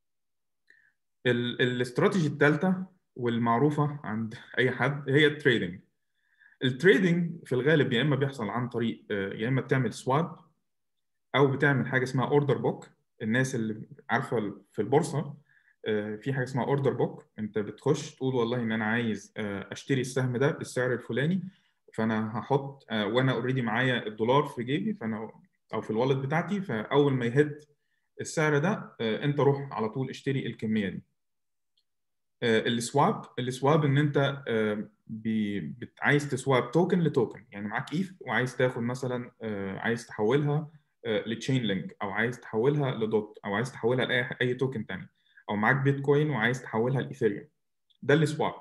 الاستراتيجي الثالثه والمعروفه عند اي حد هي التريدنج التريدنج في الغالب يا اما بيحصل عن طريق يا اما بتعمل سواب او بتعمل حاجه اسمها اوردر بوك الناس اللي عارفه في البورصه في حاجه اسمها اوردر بوك انت بتخش تقول والله ان انا عايز اشتري السهم ده بالسعر الفلاني فانا هحط وانا اوريدي معايا الدولار في جيبي فانا او في الوالت بتاعتي فاول ما يهد السعر ده انت روح على طول اشتري الكميه دي السواب السواب ان انت بي عايز تسواب توكن لتوكن يعني معاك ايث وعايز تاخد مثلا عايز تحولها لتشين لينك او عايز تحولها لدوت او عايز تحولها لاي اي توكن تاني او معاك بيتكوين وعايز تحولها لايثيريوم ده السواب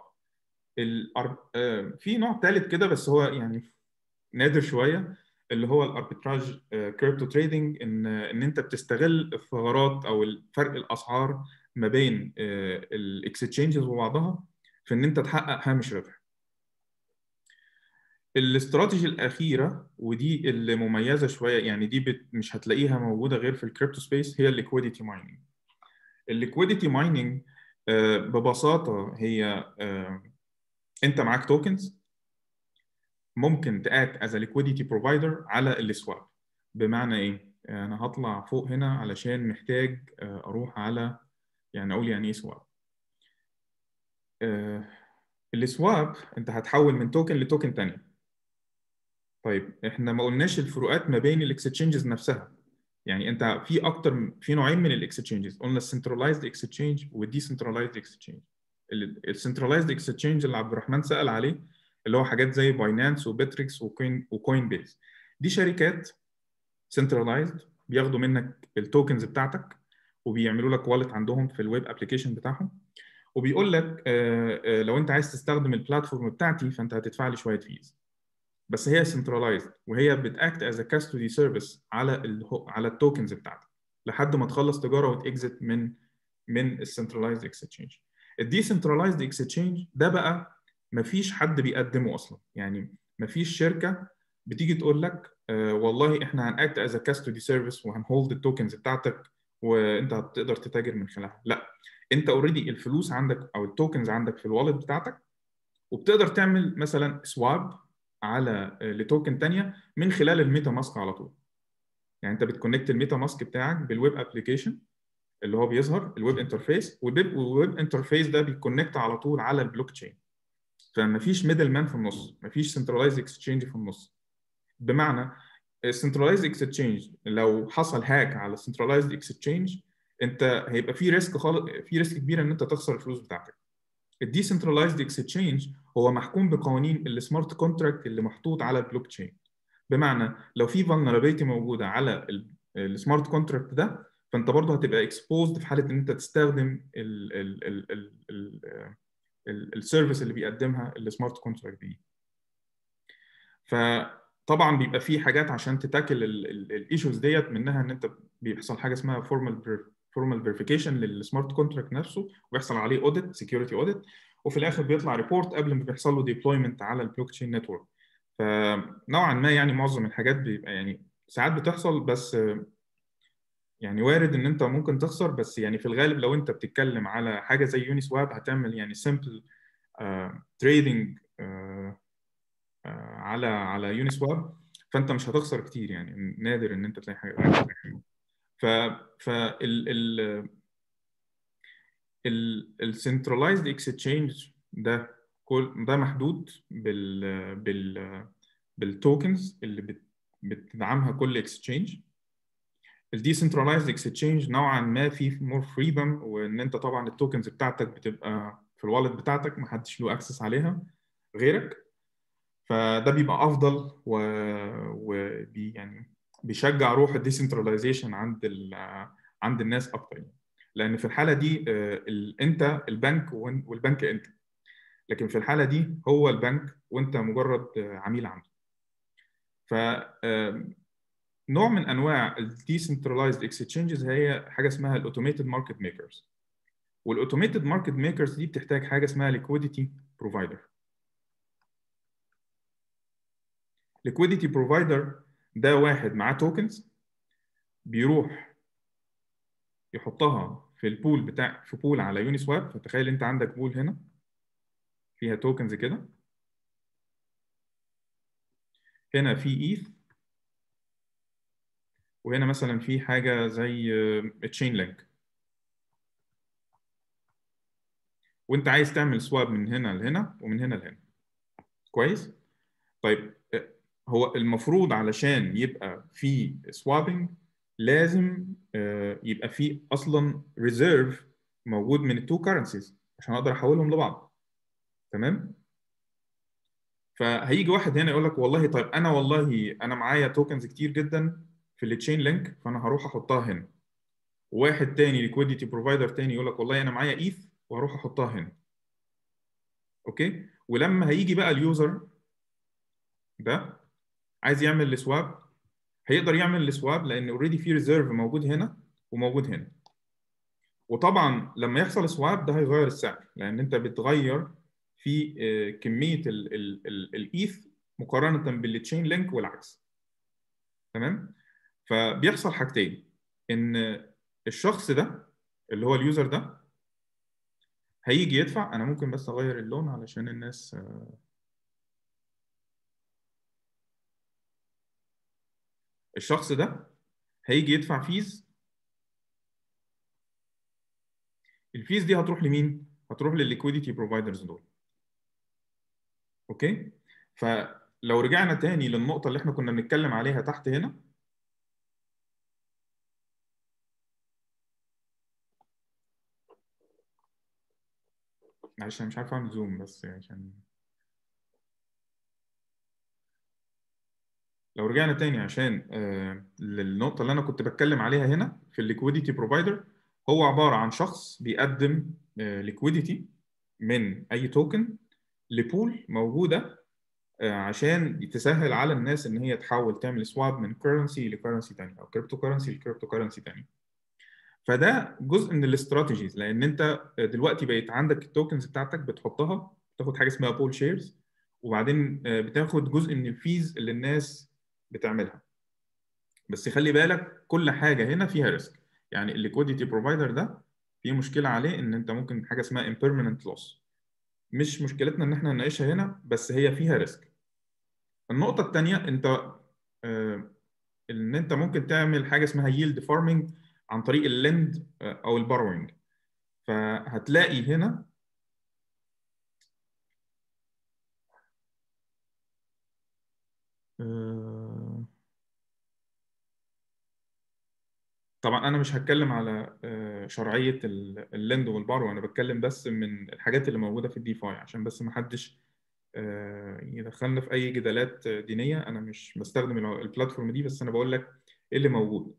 في نوع ثالث كده بس هو يعني نادر شويه اللي هو الاربيتراج كريبتو تريدنج ان ان انت بتستغل الثغرات او فرق الاسعار ما بين الاكستشينجز وبعضها في ان انت تحقق هامش ربح الاستراتيجي الاخيره ودي اللي مميزه شويه يعني دي بت مش هتلاقيها موجوده غير في الكريبتو سبيس هي الليكويديتي مايننج الليكويديتي مايننج ببساطه هي انت معاك توكنز ممكن تاكت از ليكويديتي بروفايدر على السواب بمعنى ايه انا هطلع فوق هنا علشان محتاج اروح على يعني اقول يعني ايه سواب السواب انت هتحول من توكن لتوكن تاني طيب احنا ما قلناش الفروقات ما بين الاكستشينجز نفسها يعني انت في اكتر في نوعين من الاكستشينجز قلنا السنترلايزد اكستشينج والديسنترلايزد اكستشينج السنترلايزد اكستشينج اللي عبد الرحمن سال عليه اللي هو حاجات زي باينانس وبيتريكس وكوين وكوين بيز دي شركات سنترلايزد بياخدوا منك التوكنز بتاعتك وبيعملوا لك والت عندهم في الويب ابلكيشن بتاعهم وبيقول لك لو انت عايز تستخدم البلاتفورم بتاعتي فانت هتدفع لي شويه فيز بس هي سنترلايزد وهي بتاكت از كاستودي سيرفيس على ال على التوكنز بتاعتك لحد ما تخلص تجاره وتكزت من من السنترلايزد اكستشينج الديسنترلايزد اكستشينج ده بقى مفيش حد بيقدمه اصلا يعني مفيش شركه بتيجي تقول لك آه والله احنا هنأكت از كاستودي سيرفيس وهنهولد التوكنز بتاعتك وانت هتقدر تتاجر من خلالها لا انت اوريدي الفلوس عندك او التوكنز عندك في الوالت بتاعتك وبتقدر تعمل مثلا سواب على لتوكن ثانيه من خلال الميتا ماسك على طول يعني انت بتكونكت الميتا ماسك بتاعك بالويب ابلكيشن اللي هو بيظهر الويب انترفيس والويب انترفيس ده بيكونكت على طول على البلوك تشين فمفيش ميدل مان في النص مفيش سنترلايز اكسشينج في النص بمعنى السنترلايز اكسشينج لو حصل هاك على السنترلايزد اكسشينج انت هيبقى في ريسك خالص في ريسك كبير ان انت تخسر الفلوس بتاعتك الديسنترلايزد اكسشينج هو محكوم بقوانين السمارت كونتراكت اللي محطوط على البلوك تشين بمعنى لو في vulnerability موجوده على السمارت كونتراكت ده فانت برضه هتبقى exposed في حاله ان انت تستخدم السيرفيس اللي بيقدمها السمارت كونتراكت دي فطبعا بيبقى في حاجات عشان تتاكل الايشوز ديت منها ان انت بيحصل حاجه اسمها فورمال فورمال فيريفيكيشن للسمارت كونتراكت نفسه ويحصل عليه اوديت سكيورتي اوديت وفي الاخر بيطلع ريبورت قبل ما بيحصل له ديبلويمنت على البلوك تشين نتورك فنوعا ما يعني معظم الحاجات بيبقى يعني ساعات بتحصل بس يعني وارد ان انت ممكن تخسر بس يعني في الغالب لو انت بتتكلم على حاجه زي يوني سواب هتعمل يعني سمبل تريدنج على على يوني سواب فانت مش هتخسر كتير يعني نادر ان انت تلاقي حاجه ف ف ال ال السنترلايزد اكسشينج ده كل ده محدود بال بال بالتوكنز اللي بت بتدعمها كل اكسشينج الديسنترلايزد اكسشينج نوعا ما في مور فريدم وان انت طبعا التوكنز بتاعتك بتبقى في الوالت بتاعتك ما حدش له اكسس عليها غيرك فده بيبقى افضل و, و... بي يعني بيشجع روح الديسنتراليزيشن عند ال... عند الناس اكتر يعني. لان في الحاله دي ال... انت البنك والبنك انت لكن في الحاله دي هو البنك وانت مجرد عميل عنده ف نوع من انواع الديسنترلايزد اكسشينجز هي حاجه اسمها الاوتوميتد ماركت ميكرز والاوتوميتد ماركت ميكرز دي بتحتاج حاجه اسمها ليكويديتي بروفايدر ليكويديتي بروفايدر ده واحد معاه توكنز بيروح يحطها في البول بتاع في بول على يوني سواب فتخيل انت عندك بول هنا فيها توكنز كده هنا في ايث وهنا مثلا في حاجه زي تشين لينك وانت عايز تعمل سواب من هنا لهنا ومن هنا لهنا كويس طيب هو المفروض علشان يبقى في سوابنج لازم يبقى في اصلا ريزيرف موجود من التو كارنسيز عشان اقدر احولهم لبعض تمام فهيجي واحد هنا يقول لك والله طيب انا والله انا معايا توكنز كتير جدا في التشين لينك فانا هروح احطها هنا واحد تاني ليكويديتي بروفايدر تاني يقول لك والله انا معايا ايث وهروح احطها هنا اوكي ولما هيجي بقى اليوزر ده عايز يعمل السواب هيقدر يعمل السواب لان اوريدي في ريزيرف موجود هنا وموجود هنا وطبعا لما يحصل سواب ده هيغير السعر لان انت بتغير في كميه الايث مقارنه بالتشين لينك والعكس تمام فبيحصل حاجتين ان الشخص ده اللي هو اليوزر ده هيجي يدفع انا ممكن بس اغير اللون علشان الناس الشخص ده هيجي يدفع فيز الفيز دي هتروح لمين هتروح للليكويديتي بروفايدرز دول اوكي فلو رجعنا تاني للنقطه اللي احنا كنا بنتكلم عليها تحت هنا معلش انا مش عارف اعمل زوم بس عشان لو رجعنا تاني عشان آه للنقطة اللي أنا كنت بتكلم عليها هنا في الليكويديتي بروفايدر هو عبارة عن شخص بيقدم ليكويديتي آه من أي توكن لبول موجودة آه عشان تسهل على الناس إن هي تحاول تعمل سواب من كرنسي لكرنسي تاني أو كريبتو كرنسي لكريبتو كرنسي تاني فده جزء من الاستراتيجيز لان انت دلوقتي بقيت عندك التوكنز بتاعتك بتحطها تاخد حاجه اسمها بول شيرز وبعدين بتاخد جزء من الفيز اللي الناس بتعملها بس خلي بالك كل حاجه هنا فيها ريسك يعني الليكويديتي بروفايدر ده في مشكله عليه ان انت ممكن حاجه اسمها امبيرمننت لوس مش مشكلتنا ان احنا نناقشها هنا بس هي فيها ريسك النقطه الثانيه انت آه ان انت ممكن تعمل حاجه اسمها ييلد فارمنج عن طريق اللند او الباروينج فهتلاقي هنا طبعا انا مش هتكلم على شرعيه اللند والبارو انا بتكلم بس من الحاجات اللي موجوده في الدي فاي عشان بس ما حدش يدخلنا في اي جدالات دينيه انا مش بستخدم البلاتفورم دي بس انا بقول لك ايه اللي موجود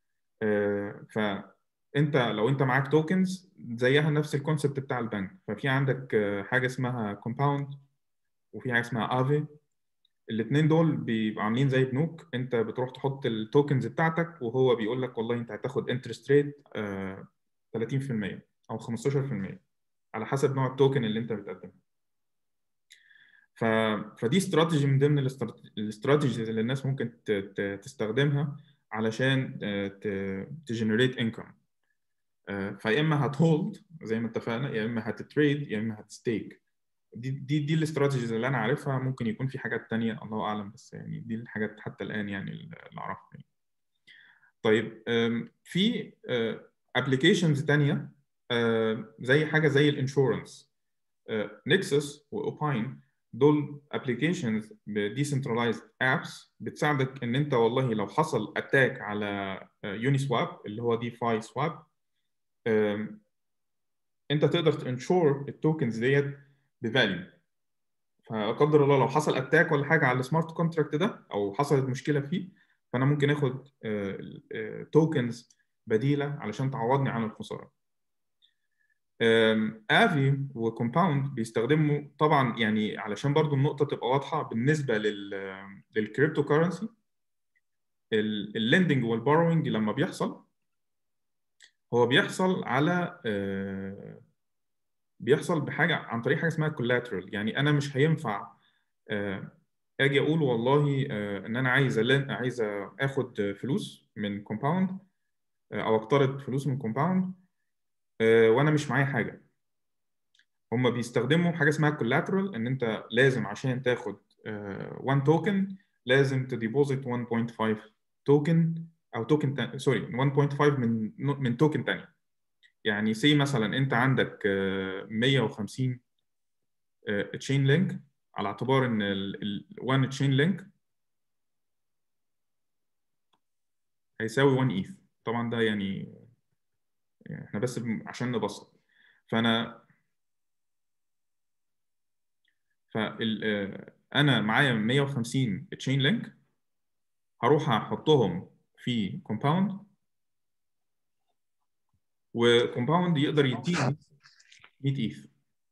فانت لو انت معاك توكنز زيها نفس الكونسبت بتاع البنك ففي عندك حاجه اسمها كومباوند وفي حاجه اسمها افي الاثنين دول بيبقوا عاملين زي بنوك انت بتروح تحط التوكنز بتاعتك وهو بيقول لك والله انت هتاخد انترست ريت 30% او 15% على حسب نوع التوكن اللي انت بتقدمه ف... فدي استراتيجي من ضمن الاستراتيجيز اللي الناس ممكن تستخدمها علشان تجنريت انكم فيا اما هتهولد زي ما اتفقنا يا اما هتتريد يا اما هتستيك دي دي دي الاستراتيجيز اللي انا عارفها ممكن يكون في حاجات تانية الله اعلم بس يعني دي الحاجات حتى الان يعني اللي اعرفها يعني. طيب في ابلكيشنز تانية زي حاجه زي الانشورنس نكسس واوباين دول ابلكيشنز بديسنترلايزد ابس بتساعدك ان انت والله لو حصل اتاك على يوني سواب اللي هو دي فاي سواب انت تقدر تنشور التوكنز ديت بفاليو فقدر الله لو حصل اتاك ولا حاجه على السمارت كونتراكت ده او حصلت مشكله فيه فانا ممكن اخد توكنز بديله علشان تعوضني عن الخساره افي وكومباوند بيستخدموا طبعا يعني علشان برضو النقطه تبقى واضحه بالنسبه لل للكريبتو كرنسي الليندنج والبوروينج لما بيحصل هو بيحصل على بيحصل بحاجه عن طريق حاجه اسمها كولاترال يعني انا مش هينفع اجي اقول والله ان انا عايز عايز اخد فلوس من كومباوند او اقترض فلوس من كومباوند وانا مش معايا حاجه هم بيستخدموا حاجه اسمها كولاترال ان انت لازم عشان تاخد 1 توكن لازم تديبوزيت 1.5 توكن او توكن سوري 1.5 من من توكن تاني يعني سي مثلا انت عندك 150 تشين لينك على اعتبار ان ال 1 تشين لينك هيساوي 1 ايث طبعا ده يعني احنا بس عشان نبسط فانا فال انا معايا 150 تشين لينك هروح احطهم في كومباوند وكومباوند يقدر يديني 100 ايث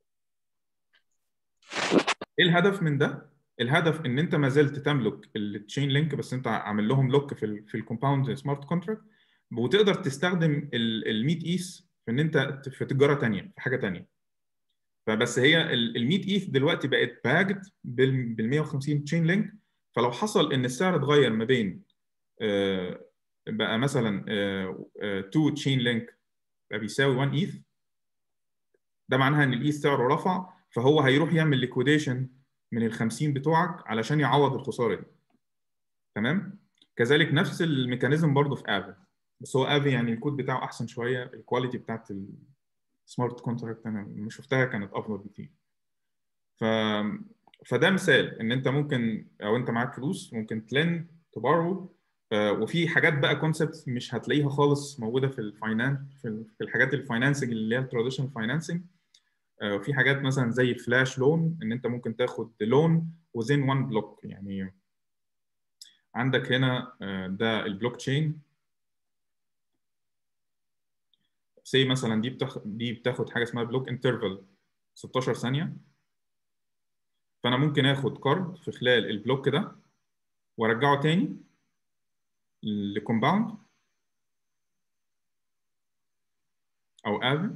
ايه الهدف من ده الهدف ان انت ما زلت تملك التشين لينك بس انت عامل لهم لوك في ال في الكومباوند سمارت كونتراكت وتقدر تستخدم ال 100 ايث في ان انت في تجاره ثانيه في حاجه ثانيه فبس هي ال 100 ايث دلوقتي بقت باجد بال 150 تشين لينك فلو حصل ان السعر اتغير ما بين بقى مثلا 2 تشين لينك بقى بيساوي 1 ايث ده معناها ان الايث سعره رفع فهو هيروح يعمل ليكويديشن من ال 50 بتوعك علشان يعوض الخساره دي تمام كذلك نفس الميكانيزم برضه في افي بس هو افي يعني الكود بتاعه احسن شويه الكواليتي بتاعت السمارت كونتراكت انا لما شفتها كانت افضل بكتير ف فده مثال ان انت ممكن او انت معاك فلوس ممكن تلند تبارو وفي حاجات بقى كونسبت مش هتلاقيها خالص موجوده في الفاينانس في الحاجات الفاينانسنج اللي هي التراديشنال فاينانسنج في حاجات مثلا زي الفلاش لون ان انت ممكن تاخد لون وزين وان بلوك يعني عندك هنا ده البلوك تشين سي مثلا دي بتاخد دي بتاخد حاجه اسمها بلوك انترفال 16 ثانيه فانا ممكن اخد كارد في خلال البلوك ده وارجعه تاني لكومباوند او افي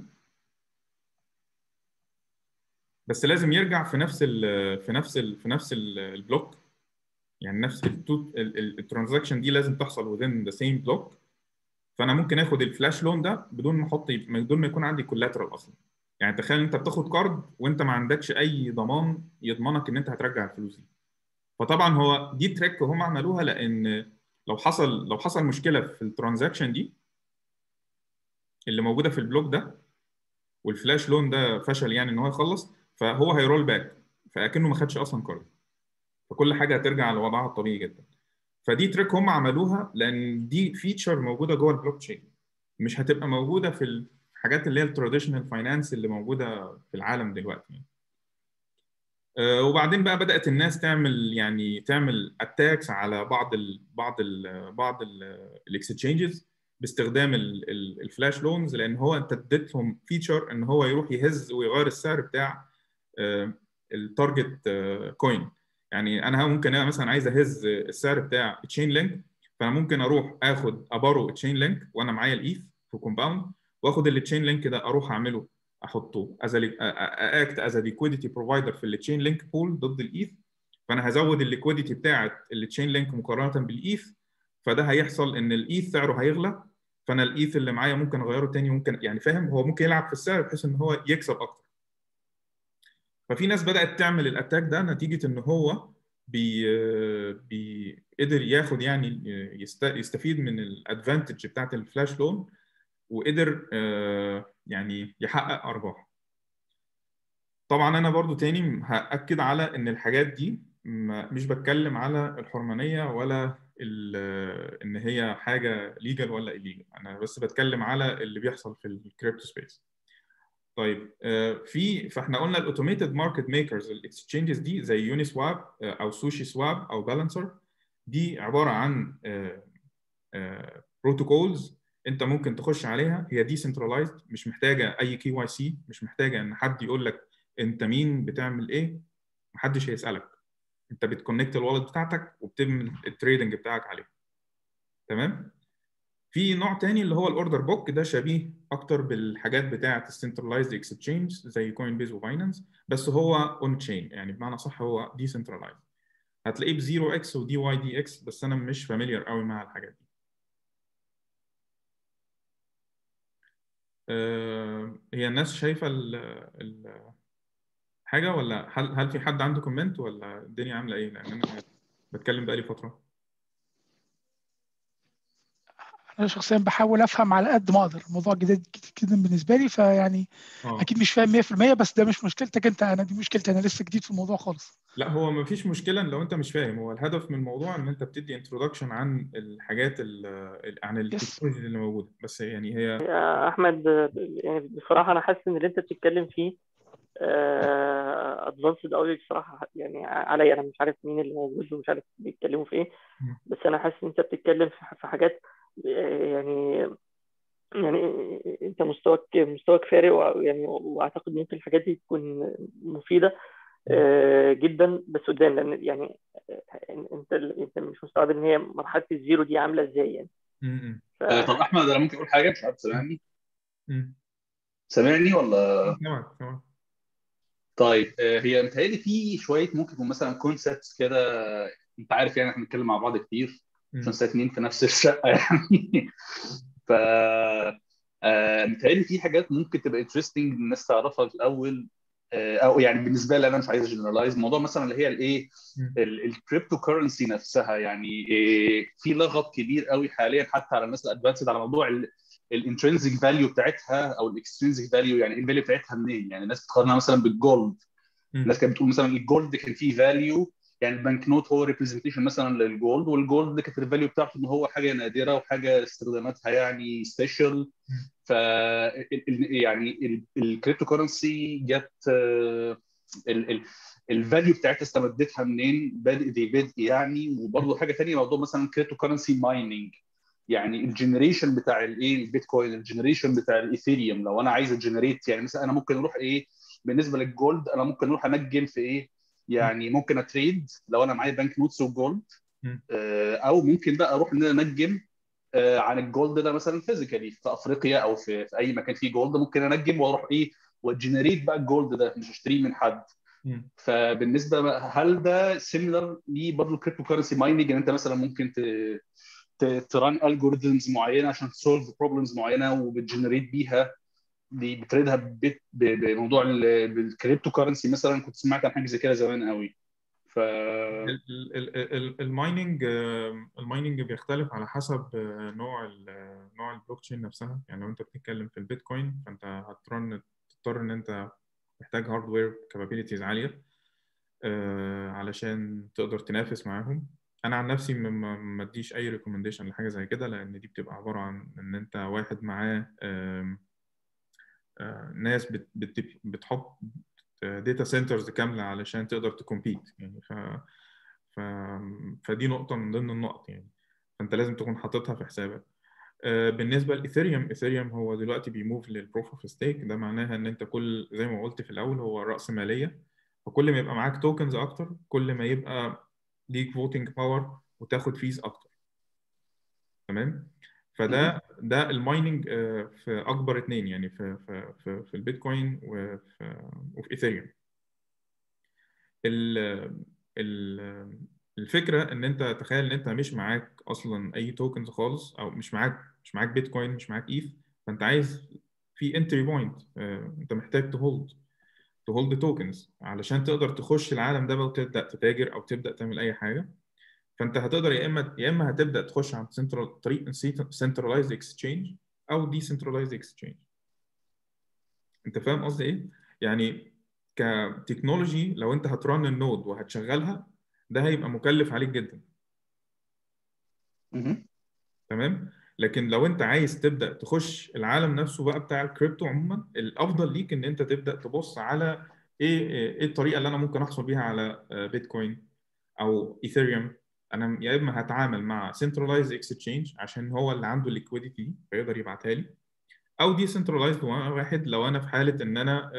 بس لازم يرجع في نفس ال في نفس ال في نفس البلوك يعني نفس الترانزاكشن دي لازم تحصل within the same block فانا ممكن اخد الفلاش لون ده بدون ما احط بدون ما يكون عندي كولاترال اصلا يعني تخيل انت بتاخد كارد وانت ما عندكش اي ضمان يضمنك ان انت هترجع الفلوس دي فطبعا هو دي تريك هم عملوها لان لو حصل لو حصل مشكله في الترانزاكشن دي اللي موجوده في البلوك ده والفلاش لون ده فشل يعني ان هو يخلص فهو هيرول باك فاكنه ما خدش اصلا كارد فكل حاجه هترجع لوضعها الطبيعي جدا فدي تريك هم عملوها لان دي فيتشر موجوده جوه البلوك تشين مش هتبقى موجوده في الحاجات اللي هي التراديشنال فاينانس اللي موجوده في العالم دلوقتي يعني. أه وبعدين بقى بدات الناس تعمل يعني تعمل اتاكس على بعض ال بعض ال بعض الاكسشينجز باستخدام الفلاش لونز لان هو انت اديتهم فيتشر ان هو يروح يهز ويغير السعر بتاع التارجت كوين يعني انا ممكن انا مثلا عايز اهز السعر بتاع تشين لينك فانا ممكن اروح اخد ابارو تشين لينك وانا معايا الايث في كومباوند واخد التشين لينك ده اروح اعمله احطه از اكت از ليكويديتي بروفايدر في التشين لينك بول ضد الايث فانا هزود الليكويديتي بتاعه التشين لينك مقارنه بالايث فده هيحصل ان الايث سعره هيغلى فانا الايث اللي معايا ممكن اغيره تاني ممكن يعني فاهم هو ممكن يلعب في السعر بحيث ان هو يكسب اكتر ففي ناس بدات تعمل الاتاك ده نتيجه ان هو بي بي قدر ياخد يعني يستفيد من الادفانتج بتاعت الفلاش لون وقدر يعني يحقق ارباح طبعا انا برضو تاني هاكد على ان الحاجات دي مش بتكلم على الحرمانيه ولا ان هي حاجه ليجل ولا ايليجل انا بس بتكلم على اللي بيحصل في الكريبتو سبيس طيب في فاحنا قلنا الاوتوميتد ماركت ميكرز الاكسشينجز دي زي يوني سواب او سوشي سواب او بالانسر دي عباره عن بروتوكولز انت ممكن تخش عليها هي ديسنترلايزد مش محتاجه اي كي واي سي مش محتاجه ان حد يقول لك انت مين بتعمل ايه محدش هيسالك انت بتكونكت الوالد بتاعتك وبتعمل التريدنج بتاعك عليه تمام في نوع تاني اللي هو الاوردر بوك ده شبيه اكتر بالحاجات بتاعه السنترلايزد اكسشينج زي كوين بيز وباينانس بس هو اون تشين يعني بمعنى صح هو ديسنترلايزد هتلاقيه ب 0 اكس ودي واي دي اكس بس انا مش فاميليار قوي مع الحاجات دي أه هي الناس شايفه ال ال حاجه ولا هل هل في حد عنده كومنت ولا الدنيا عامله ايه لان انا بتكلم بقالي فتره انا شخصيا بحاول افهم على قد ما اقدر الموضوع جديد جدا بالنسبه لي فيعني أوه. اكيد مش فاهم 100% بس ده مش مشكلتك انت انا دي مشكلتي انا لسه جديد في الموضوع خالص لا هو ما فيش مشكله لو انت مش فاهم هو الهدف من الموضوع ان انت بتدي انتروداكشن عن الحاجات عن التكنولوجي اللي موجوده بس يعني هي يا احمد يعني بصراحه انا حاسس ان اللي انت بتتكلم فيه ادفانسد قوي بصراحه يعني عليا انا مش عارف مين اللي موجود ومش عارف بيتكلموا في ايه بس انا حاسس ان انت بتتكلم في حاجات يعني يعني انت مستواك مستواك فارق يعني واعتقد ممكن الحاجات دي تكون مفيده جدا بس قدام لان يعني انت انت مش مستوعب ان هي مرحله الزيرو دي عامله ازاي يعني ف... طب احمد انا ممكن اقول حاجه مش عارف سامعني سامعني ولا تمام تمام طيب هي متهيألي في شويه ممكن يكون مثلا كونسبتس كده انت عارف يعني احنا بنتكلم مع بعض كتير عشان ساكنين في نفس الشقه يعني ف متهيألي في حاجات ممكن تبقى انترستنج الناس تعرفها في الاول او يعني بالنسبه لي انا مش عايز اجنرالايز موضوع مثلا اللي هي الايه الكريبتو كرنسي نفسها يعني في لغط كبير قوي حاليا حتى على الناس الادفانسد على موضوع الانترنسيك فاليو بتاعتها او الاكسترنسيك فاليو يعني ايه الفاليو بتاعتها منين يعني الناس بتقارنها مثلا بالجولد الناس كانت بتقول مثلا الجولد كان فيه فاليو يعني البنك نوت هو ريبريزنتيشن مثلا للجولد والجولد كانت الفاليو بتاعته ان هو حاجه نادره وحاجه استخداماتها يعني سبيشال ف يعني الكريبتو كورنسي جت الفاليو بتاعتها استمدتها منين بادئ ذي بدء يعني وبرضه حاجه ثانيه موضوع مثلا كريبتو كورنسي مايننج يعني الجنريشن بتاع الايه البيتكوين الجنريشن بتاع الايثيريوم لو انا عايز اجنريت يعني مثلا انا ممكن اروح ايه بالنسبه للجولد انا ممكن اروح انجم في ايه يعني ممكن اتريد لو انا معايا بنك نوتس وجولد او ممكن بقى اروح ان انا انجم عن الجولد ده مثلا فيزيكالي في افريقيا او في, في اي مكان فيه جولد ممكن انجم واروح ايه وجنريت بقى الجولد ده مش اشتريه من حد فبالنسبه هل ده سيميلر ليه برضه الكريبتو كرنسي مايننج ان انت مثلا ممكن تران الجوريزمز معينه عشان تسولف بروبلمز معينه وبتجنريت بيها دي بتريدها بموضوع بالكريبتو كرنسي مثلا كنت سمعت عن حاجه زي كده زمان قوي ف المايننج المايننج بيختلف على حسب نوع نوع البلوك تشين نفسها يعني لو انت بتتكلم في البيتكوين فانت هترن تضطر ان انت محتاج هاردوير كابابيلتيز عاليه علشان تقدر تنافس معاهم انا عن نفسي ما اديش اي ريكومنديشن لحاجه زي كده لان دي بتبقى عباره عن ان انت واحد معاه ناس بت بت بتحط داتا سنترز كامله علشان تقدر تكمبيت يعني ف, ف فدي نقطه من ضمن النقط يعني فانت لازم تكون حاططها في حسابك بالنسبه لايثيريوم ايثيريوم هو دلوقتي بيموف للبروف اوف ستيك ده معناها ان انت كل زي ما قلت في الاول هو راس ماليه فكل ما يبقى معاك توكنز اكتر كل ما يبقى ليك فوتنج باور وتاخد فيز اكتر تمام فده ده المايننج في اكبر اثنين يعني في في في, في البيتكوين وفي وفي ايثيريوم ال ال الفكره ان انت تخيل ان انت مش معاك اصلا اي توكنز خالص او مش معاك مش معاك بيتكوين مش معاك ايث فانت عايز في انتري بوينت انت محتاج تهولد تهولد توكنز علشان تقدر تخش العالم ده وتبدا تتاجر او تبدا تعمل اي حاجه فانت هتقدر يا اما يا اما هتبدا تخش عن سنترال طريق سنترلايزد اكسشينج او دي سنترلايزد اكسشينج انت فاهم قصدي ايه يعني كتكنولوجي لو انت هترن النود وهتشغلها ده هيبقى مكلف عليك جدا تمام لكن لو انت عايز تبدا تخش العالم نفسه بقى بتاع الكريبتو عموما الافضل ليك ان انت تبدا تبص على ايه ايه الطريقه اللي انا ممكن احصل بيها على بيتكوين او ايثيريوم انا يا اما هتعامل مع سنترلايزد اكسشينج عشان هو اللي عنده الليكويديتي فيقدر يبعتها لي او دي سنترلايزد واحد لو انا في حاله ان انا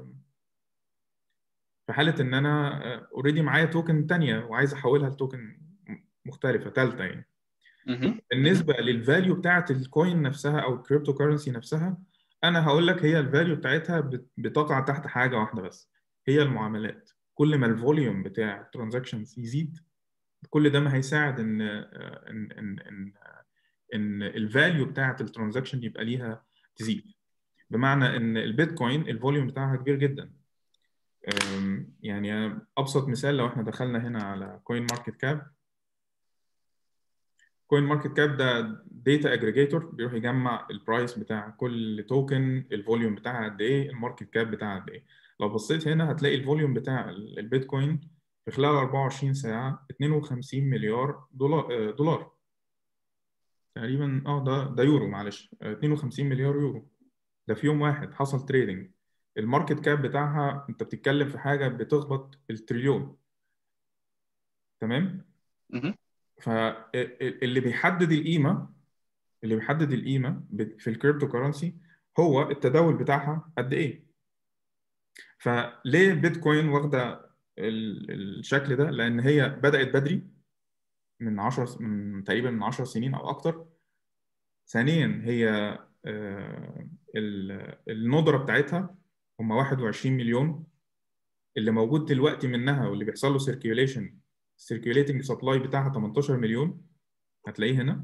في حاله ان انا اوريدي معايا توكن ثانيه وعايز احولها لتوكن مختلفه ثالثه يعني بالنسبه للفاليو بتاعه الكوين نفسها او الكريبتو كرنسي نفسها انا هقول لك هي الفاليو بتاعتها بتقع تحت حاجه واحده بس هي المعاملات كل ما الفوليوم بتاع الترانزاكشنز يزيد كل ده ما هيساعد ان ان ان ان, إن الفاليو بتاعه الترانزاكشن يبقى ليها تزيد بمعنى ان البيتكوين الفوليوم بتاعها كبير جدا يعني ابسط مثال لو احنا دخلنا هنا على كوين ماركت كاب كوين ماركت كاب ده داتا اجريجيتور بيروح يجمع البرايس بتاع كل توكن الفوليوم بتاعها قد ايه الماركت كاب بتاعها قد ايه لو بصيت هنا هتلاقي الفوليوم بتاع البيتكوين في خلال 24 ساعه 52 مليار دولار دولار تقريبا اه ده ده يورو معلش 52 مليار يورو ده في يوم واحد حصل تريدنج الماركت كاب بتاعها انت بتتكلم في حاجه بتخبط التريليون تمام فاللي بيحدد القيمه اللي بيحدد القيمه في الكريبتو كرنسي هو التداول بتاعها قد ايه فليه بيتكوين واخده الشكل ده لان هي بدات بدري من 10 من تقريبا من 10 سنين او اكتر ثانيا هي الندره بتاعتها هم 21 مليون اللي موجود دلوقتي منها واللي بيحصل له سيركيوليشن السيركيوليتنج سبلاي بتاعها 18 مليون هتلاقيه هنا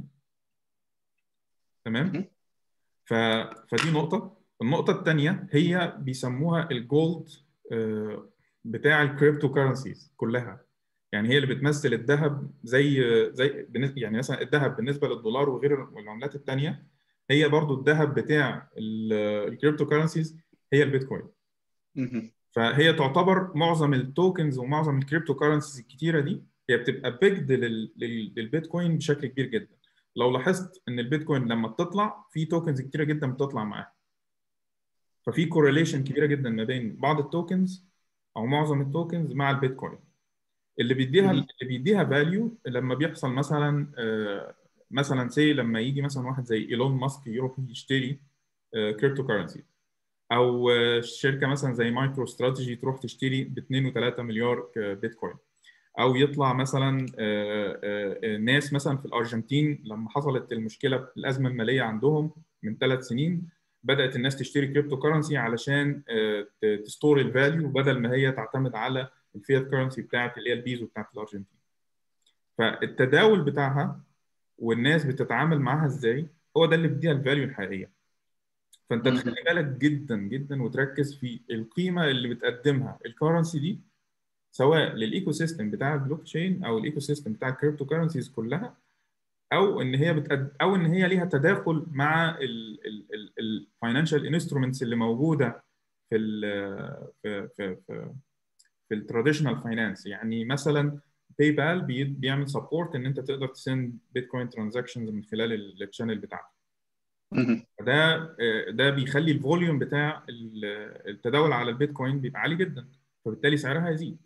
تمام ف... فدي نقطة النقطة الثانية هي بيسموها الجولد بتاع الكريبتو كارنسيز كلها يعني هي اللي بتمثل الذهب زي زي يعني مثلا الذهب بالنسبة للدولار وغير العملات الثانية هي برضو الذهب بتاع الكريبتو كارنسيز هي البيتكوين فهي تعتبر معظم التوكنز ومعظم الكريبتو كارنسيز الكتيره دي هي بتبقى بيجد للبيتكوين بشكل كبير جدا لو لاحظت ان البيتكوين لما بتطلع في توكنز كتيره جدا بتطلع معاها ففي كورليشن كبيره جدا ما بين بعض التوكنز او معظم التوكنز مع البيتكوين اللي بيديها اللي بيديها فاليو لما بيحصل مثلا مثلا سي لما يجي مثلا واحد زي ايلون ماسك يروح يشتري كريبتو كارنسي او شركه مثلا زي مايكرو استراتيجي تروح تشتري ب 2 و3 مليار بيتكوين او يطلع مثلا ناس مثلا في الارجنتين لما حصلت المشكله الازمه الماليه عندهم من ثلاث سنين بدات الناس تشتري كريبتو كرنسي علشان تستور الفاليو بدل ما هي تعتمد على الفيات كرنسي بتاعت اللي هي البيزو بتاعت الارجنتين فالتداول بتاعها والناس بتتعامل معاها ازاي هو ده اللي بيديها الفاليو الحقيقيه فانت تخلي بالك جدا جدا وتركز في القيمه اللي بتقدمها الكرنسي دي سواء للايكو سيستم بتاع البلوك تشين او الايكو سيستم بتاع الكريبتو كرنسيز كلها او ان هي بتقد... او ان هي ليها تداخل مع الفاينانشال انسترومنتس اللي موجوده في ال في في في, في التراديشنال فاينانس يعني مثلا باي بال بيعمل سبورت ان انت تقدر تسند بيتكوين ترانزاكشنز من خلال الشانل بتاعته ده ده بيخلي الفوليوم بتاع التداول على البيتكوين بيبقى عالي جدا فبالتالي سعرها هيزيد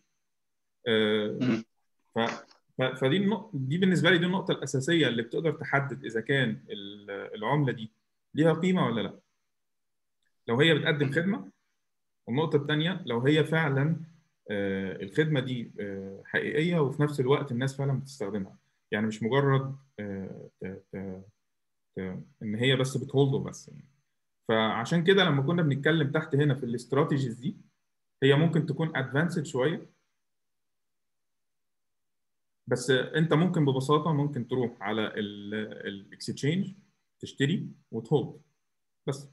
ف فدي النقطة دي بالنسبة لي دي النقطة الأساسية اللي بتقدر تحدد إذا كان العملة دي ليها قيمة ولا لا. لو هي بتقدم خدمة والنقطة الثانية لو هي فعلا الخدمة دي حقيقية وفي نفس الوقت الناس فعلا بتستخدمها. يعني مش مجرد ان هي بس بتهولده بس يعني. فعشان كده لما كنا بنتكلم تحت هنا في الاستراتيجيز دي هي ممكن تكون ادفانسد شويه بس انت ممكن ببساطه ممكن تروح على الاكسشينج تشتري وتهولد بس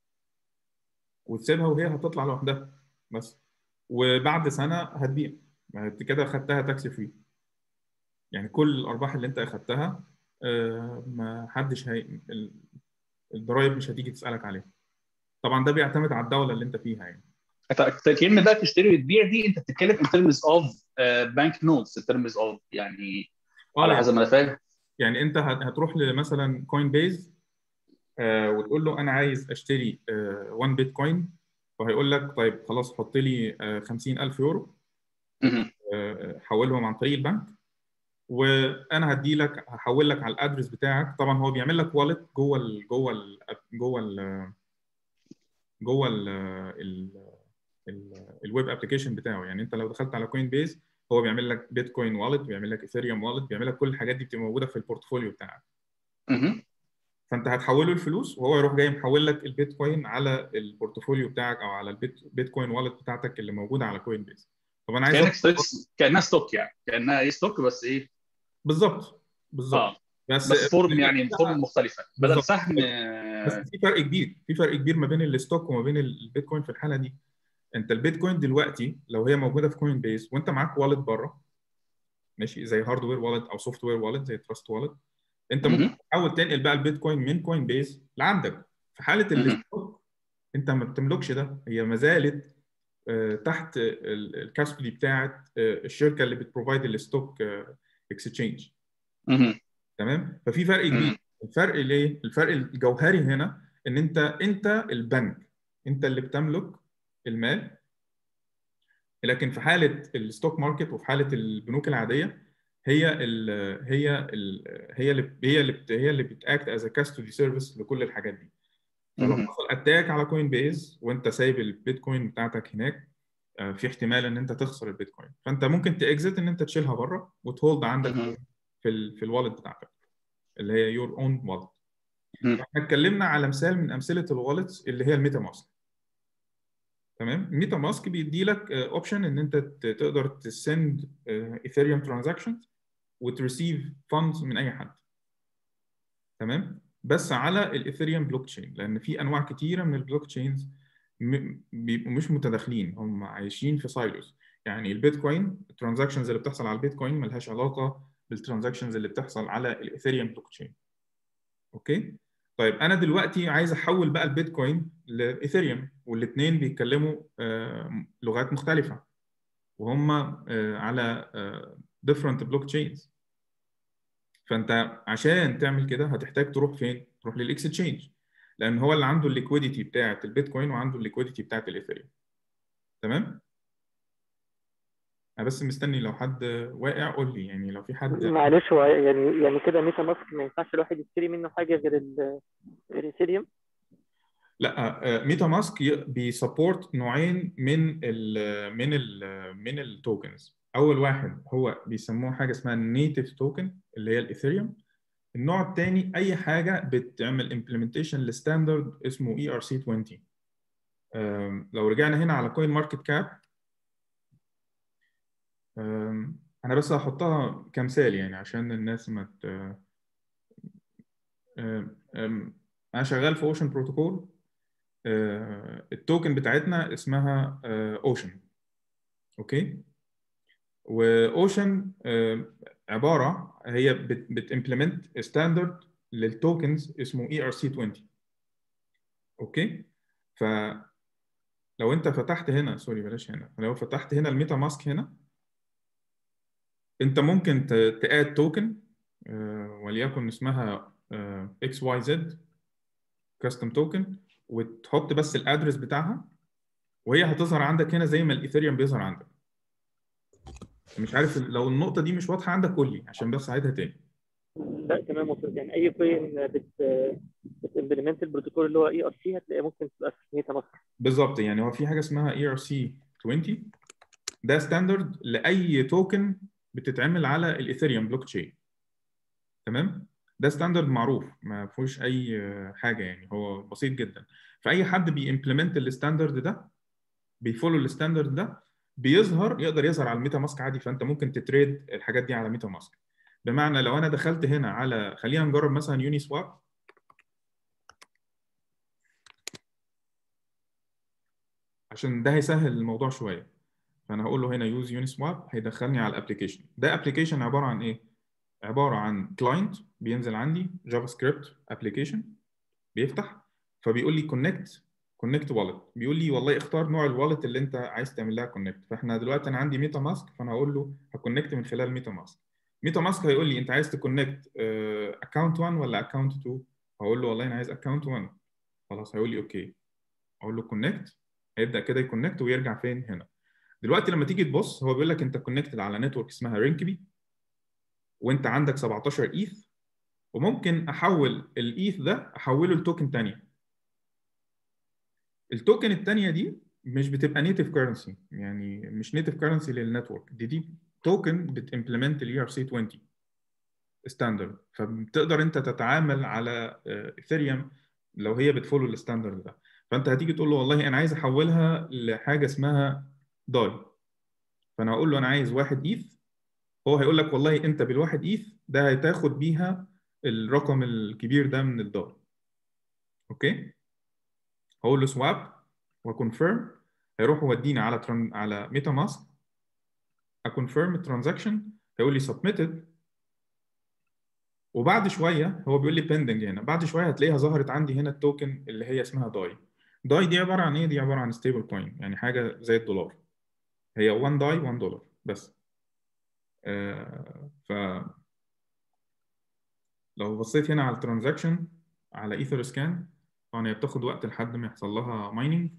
وتسيبها وهي هتطلع لوحدها بس وبعد سنه هتبيع انت كده خدتها تاكس فري يعني كل الارباح اللي انت اخدتها ما حدش هي الضرايب مش هتيجي تسالك عليها طبعا ده بيعتمد على الدوله اللي انت فيها يعني كلمه بقى تشتري وتبيع دي انت بتتكلم ان ترمز اوف بانك نوتس ان ترمز اوف يعني على حسب ما انا فاهم يعني انت هتروح مثلا كوين بيز آه وتقول له انا عايز اشتري 1 آه بيتكوين وهيقول لك طيب خلاص حط لي آه 50000 يورو حولهم عن طريق البنك وانا هدي لك هحول لك على الادرس بتاعك طبعا هو بيعمل لك والت جوه ال جوه ال جوه ال جوه ال الويب ابلكيشن بتاعه يعني انت لو دخلت على كوين بيز هو بيعمل لك بيتكوين والت بيعمل لك ايثيريوم والت بيعمل لك كل الحاجات دي بتبقى موجوده في البورتفوليو بتاعك فانت هتحوله الفلوس وهو يروح جاي محول لك البيتكوين على البورتفوليو بتاعك او على البيتكوين والت بتاعتك اللي موجوده على كوين بيز طب انا عايز كانك كانها ستوك يعني كانها ايه ستوك بس ايه بالظبط بالظبط آه. بس, بس فورم يعني فورم مختلفه بدل سهم بس في فرق كبير في فرق كبير ما بين الستوك وما بين البيتكوين في الحاله دي انت البيتكوين دلوقتي لو هي موجوده في كوين بيز وانت معاك والت بره ماشي زي هاردوير والت او سوفت وير والت زي تراست والت انت ممكن تحاول تنقل بقى البيتكوين من كوين بيز لعندك في حاله الستوك انت ما بتملكش ده هي ما زالت تحت الكاستودي بتاعت الشركه اللي بتبروفايد الستوك اكسشينج تمام ففي فرق كبير الفرق ليه الفرق الجوهري هنا ان انت انت البنك انت اللي بتملك المال لكن في حاله الستوك ماركت وفي حاله البنوك العاديه هي ال هي ال هي اللي هي اللي هي اللي بتاكت از كاستودي سيرفيس لكل الحاجات دي فلو حصل اتاك على كوين بيز وانت سايب البيتكوين بتاعتك هناك في احتمال ان انت تخسر البيتكوين فانت ممكن تاكزت ان انت تشيلها بره وتهولد عندك في ال في الوالت بتاعتك اللي هي يور اون والت احنا اتكلمنا على مثال من امثله الوالتس اللي هي الميتا ماسك تمام ميتا ماسك بيدي لك اوبشن ان انت تقدر تسند ايثيريوم ترانزاكشنز وتريسيف فاندز من اي حد تمام بس على الايثيريوم بلوك تشين لان في انواع كتيره من البلوك تشينز بيبقوا مش متداخلين هم عايشين في سايلوز يعني البيتكوين الترانزاكشنز اللي بتحصل على البيتكوين ملهاش علاقه بالترانزاكشنز اللي بتحصل على الايثيريوم بلوك تشين اوكي طيب انا دلوقتي عايز احول بقى البيتكوين لايثيريوم والاثنين بيتكلموا آه لغات مختلفه وهم آه على آه different بلوك تشينز فانت عشان تعمل كده هتحتاج تروح فين تروح للاكسشينج لان هو اللي عنده الليكويديتي بتاعه البيتكوين وعنده الليكويديتي بتاعه الايثيريوم تمام انا بس مستني لو حد واقع قول لي يعني لو في حد معلش هو يعني يعني كده ميتا ماسك ما ينفعش الواحد يشتري منه حاجه غير ال غير الايثيريوم لا ميتا ماسك بيسبورت نوعين من ال من ال من التوكنز اول واحد هو بيسموه حاجه اسمها نيتف توكن اللي هي الايثيريوم النوع الثاني اي حاجه بتعمل امبلمنتيشن لستاندرد اسمه اي ار سي 20 لو رجعنا هنا على كوين ماركت كاب انا بس هحطها كمثال يعني عشان الناس ما ت... انا شغال في اوشن بروتوكول التوكن بتاعتنا اسمها اوشن اوكي واوشن عباره هي بتمبلمنت ستاندرد للتوكنز اسمه اي ار سي 20 اوكي ف لو انت فتحت هنا سوري بلاش هنا لو فتحت هنا الميتا ماسك هنا انت ممكن تاد توكن وليكن اسمها اكس واي زد كاستم توكن وتحط بس الادرس بتاعها وهي هتظهر عندك هنا زي ما الايثيريوم بيظهر عندك مش عارف لو النقطه دي مش واضحه عندك قول لي عشان بس اعيدها تاني لا تمام وصلت يعني اي كوين بت بتمبلمنت البروتوكول اللي هو اي ار سي هتلاقي ممكن تبقى في ميتا ماسك بالظبط يعني هو في حاجه اسمها اي ار سي 20 ده ستاندرد لاي توكن بتتعمل على الايثيريوم بلوك تشين تمام ده ستاندرد معروف ما فيهوش اي حاجه يعني هو بسيط جدا فاي حد بيمبلمنت الستاندرد ده بيفولو الستاندرد ده بيظهر يقدر يظهر على الميتا ماسك عادي فانت ممكن تتريد الحاجات دي على ميتا ماسك بمعنى لو انا دخلت هنا على خلينا نجرب مثلا يوني سواب عشان ده هيسهل الموضوع شويه فانا هقول له هنا يوز يوني سواب هيدخلني على الابلكيشن ده ابلكيشن عباره عن ايه عباره عن كلاينت بينزل عندي جافا سكريبت ابلكيشن بيفتح فبيقول لي كونكت كونكت والت بيقول لي والله اختار نوع الوالت اللي انت عايز تعمل لها كونكت فاحنا دلوقتي انا عندي ميتا ماسك فانا هقول له هكونكت من خلال ميتا ماسك ميتا ماسك هيقول لي انت عايز تكونكت اكونت 1 ولا اكونت 2 هقول له والله انا عايز اكونت 1 خلاص هيقول لي اوكي اقول له كونكت هيبدا كده يكونكت ويرجع فين هنا دلوقتي لما تيجي تبص هو بيقول لك انت كونكتد على نتورك اسمها رينكبي وانت عندك 17 ايث وممكن احول الايث ده احوله لتوكن ثانيه التوكن الثانيه دي مش بتبقى نيتف كرنسي يعني مش نيتف كرنسي للنتورك دي دي توكن بتمبلمنت الاي ار سي 20 ستاندرد فبتقدر انت تتعامل على ايثيريوم لو هي بتفولو الستاندرد ده فانت هتيجي تقول له والله انا عايز احولها لحاجه اسمها داي فانا هقول له انا عايز واحد ايث هو هيقول لك والله انت بالواحد ايث ده هتاخد بيها الرقم الكبير ده من الداي اوكي هقول له سواب وكونفيرم هيروح يوديني على ترن... على ميتا ماسك اكونفيرم الترانزاكشن هيقول لي سبميتد وبعد شويه هو بيقول لي بيندنج هنا بعد شويه هتلاقيها ظهرت عندي هنا التوكن اللي هي اسمها داي داي دي عباره عن ايه دي عباره عن ستيبل كوين يعني حاجه زي الدولار هي 1 داي 1 دولار بس آه ف لو بصيت هنا على الترانزاكشن على ايثر سكان طبعا هي بتاخد وقت لحد ما يحصل لها مايننج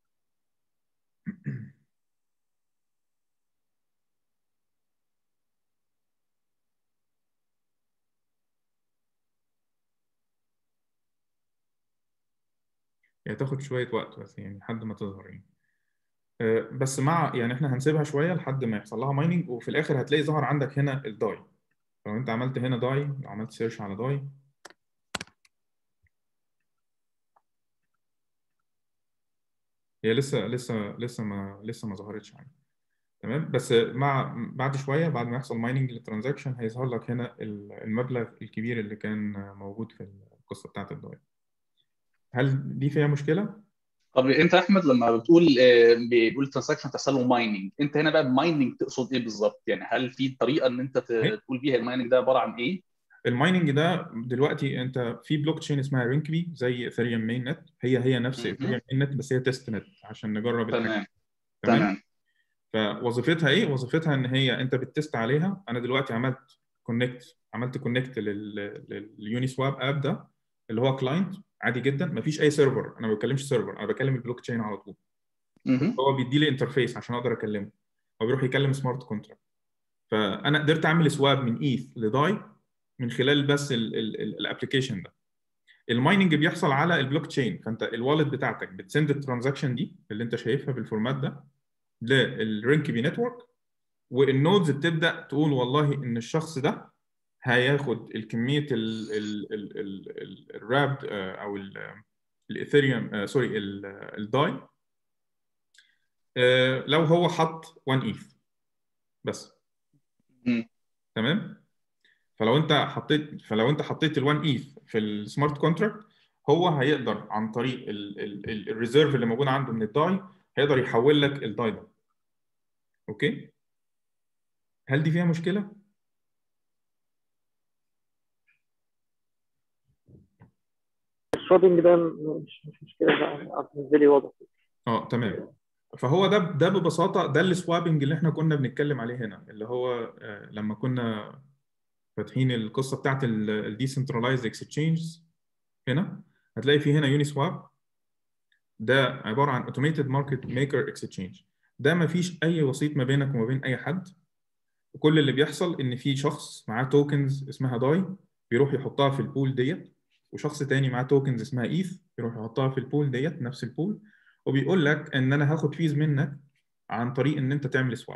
هي تاخد شوية وقت بس يعني لحد ما تظهر يعني بس مع يعني احنا هنسيبها شوية لحد ما يحصل لها مايننج وفي الآخر هتلاقي ظهر عندك هنا الداي لو انت عملت هنا داي لو عملت سيرش على داي هي لسه لسه لسه ما لسه ما ظهرتش عندي تمام بس مع بعد شويه بعد ما يحصل مايننج للترانزاكشن هيظهر لك هنا المبلغ الكبير اللي كان موجود في القصه بتاعت الداي هل دي فيها مشكله؟ طب انت احمد لما بتقول بيقول الترانزاكشن تحصل له مايننج انت هنا بقى مايننج تقصد ايه بالظبط؟ يعني هل في طريقه ان انت تقول بيها المايننج ده عباره عن ايه؟ المايننج ده دلوقتي انت في بلوك تشين اسمها رينكبي زي اثيريوم مين نت هي هي نفس اثيريوم مين نت بس هي تيست نت عشان نجرب تمام تمام فوظيفتها ايه؟ وظيفتها ان هي انت بتست عليها انا دلوقتي عملت كونكت عملت كونكت لليوني سواب اب ده اللي هو كلاينت عادي جدا مفيش اي سيرفر انا ما بتكلمش سيرفر انا بكلم البلوك تشين على طول هو بيدي لي انترفيس عشان اقدر اكلمه هو بيروح يكلم سمارت كونتراكت فانا قدرت اعمل سواب من ايث لداي من خلال بس الابلكيشن ده المايننج بيحصل على البلوك تشين فانت الوالت بتاعتك بتسند الترانزاكشن دي اللي انت شايفها بالفورمات ده للرينكبي نتورك والنودز بتبدا تقول والله ان الشخص ده هياخد الكميه الراب او الاثيريوم سوري الداي لو هو حط 1 ايث بس تمام فلو انت حطيت فلو انت حطيت ال 1 ايث في السمارت كونتراكت هو هيقدر عن طريق الريزيرف اللي موجود عنده من الداي هيقدر يحول لك الداي ده اوكي هل دي فيها مشكله الشوبينج ده مش مش مشكله بقى بالنسبه لي واضح اه تمام فهو ده ده ببساطه ده السوابنج اللي احنا كنا بنتكلم عليه هنا اللي هو لما كنا فاتحين القصه بتاعت الديسنترلايزد اكسشينجز هنا هتلاقي في هنا يوني سواب ده عباره عن اوتوميتد ماركت ميكر اكسشينج ده ما فيش اي وسيط ما بينك وما بين اي حد وكل اللي بيحصل ان في شخص معاه توكنز اسمها داي بيروح يحطها في البول ديت وشخص تاني معاه توكنز اسمها ايث يروح يحطها في البول ديت نفس البول وبيقول لك ان انا هاخد فيز منك عن طريق ان انت تعمل سواب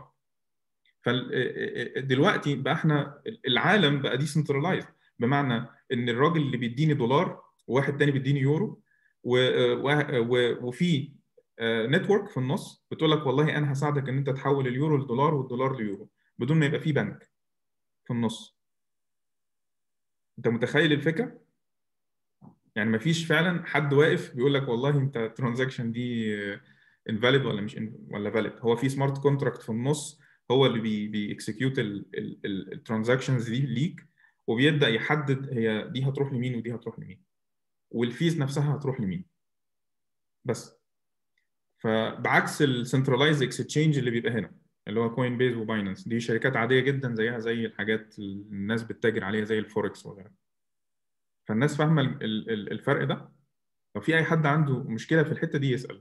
فدلوقتي بقى احنا العالم بقى ديسنترلايزد بمعنى ان الراجل اللي بيديني دولار وواحد تاني بيديني يورو وفي نتورك في النص بتقول لك والله انا هساعدك ان انت تحول اليورو لدولار والدولار ليورو بدون ما يبقى في بنك في النص انت متخيل الفكره يعني ما فيش فعلا حد واقف بيقول لك والله انت الترانزاكشن دي انفاليد ولا مش ولا فاليد هو في سمارت كونتراكت في النص هو اللي بي بيكسكيوت الترانزاكشنز دي ليك وبيبدا يحدد هي دي هتروح لمين ودي هتروح لمين والفيز نفسها هتروح لمين بس فبعكس السنترلايز اكسشينج اللي بيبقى هنا اللي هو كوين بيز وباينانس دي شركات عاديه جدا زيها زي الحاجات اللي الناس بتتاجر عليها زي الفوركس وغيرها فالناس فاهمه الفرق ده لو في اي حد عنده مشكله في الحته دي يسال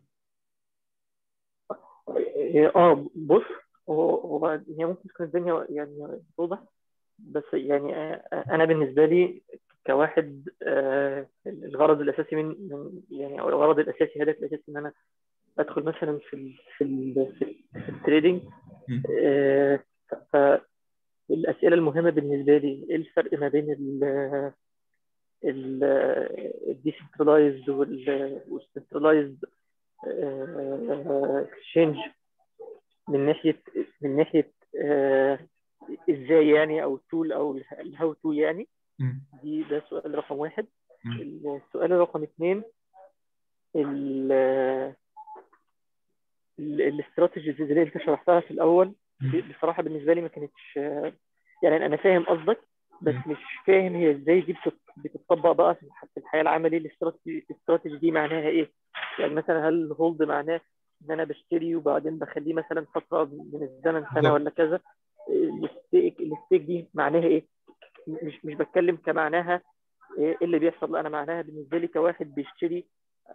اه بص هو هو هي ممكن تكون الدنيا يعني توضح بس يعني انا بالنسبه لي كواحد الغرض الاساسي من يعني او الغرض الاساسي الهدف الاساسي ان انا ادخل مثلا في ال في ال في التريدنج فالاسئله المهمه بالنسبه لي ايه الفرق ما بين ال الديسنترلايزد والسنترلايزد اكسشينج من ناحيه من ناحيه ازاي يعني او التول او الهاو تو يعني دي ده السؤال رقم واحد السؤال رقم اثنين الاستراتيجيز اللي انت شرحتها في الاول بصراحه بالنسبه لي ما كانتش يعني انا فاهم قصدك بس مش فاهم هي ازاي دي بتطبق بقى في الحياه العمليه الاستراتيجي دي معناها ايه؟ يعني مثلا هل هولد معناه ان انا بشتري وبعدين بخليه مثلا فتره من الزمن سنه ولا كذا الستيك الستيك دي معناها ايه؟ مش مش بتكلم كمعناها ايه اللي بيحصل لا انا معناها بالنسبه لي كواحد بيشتري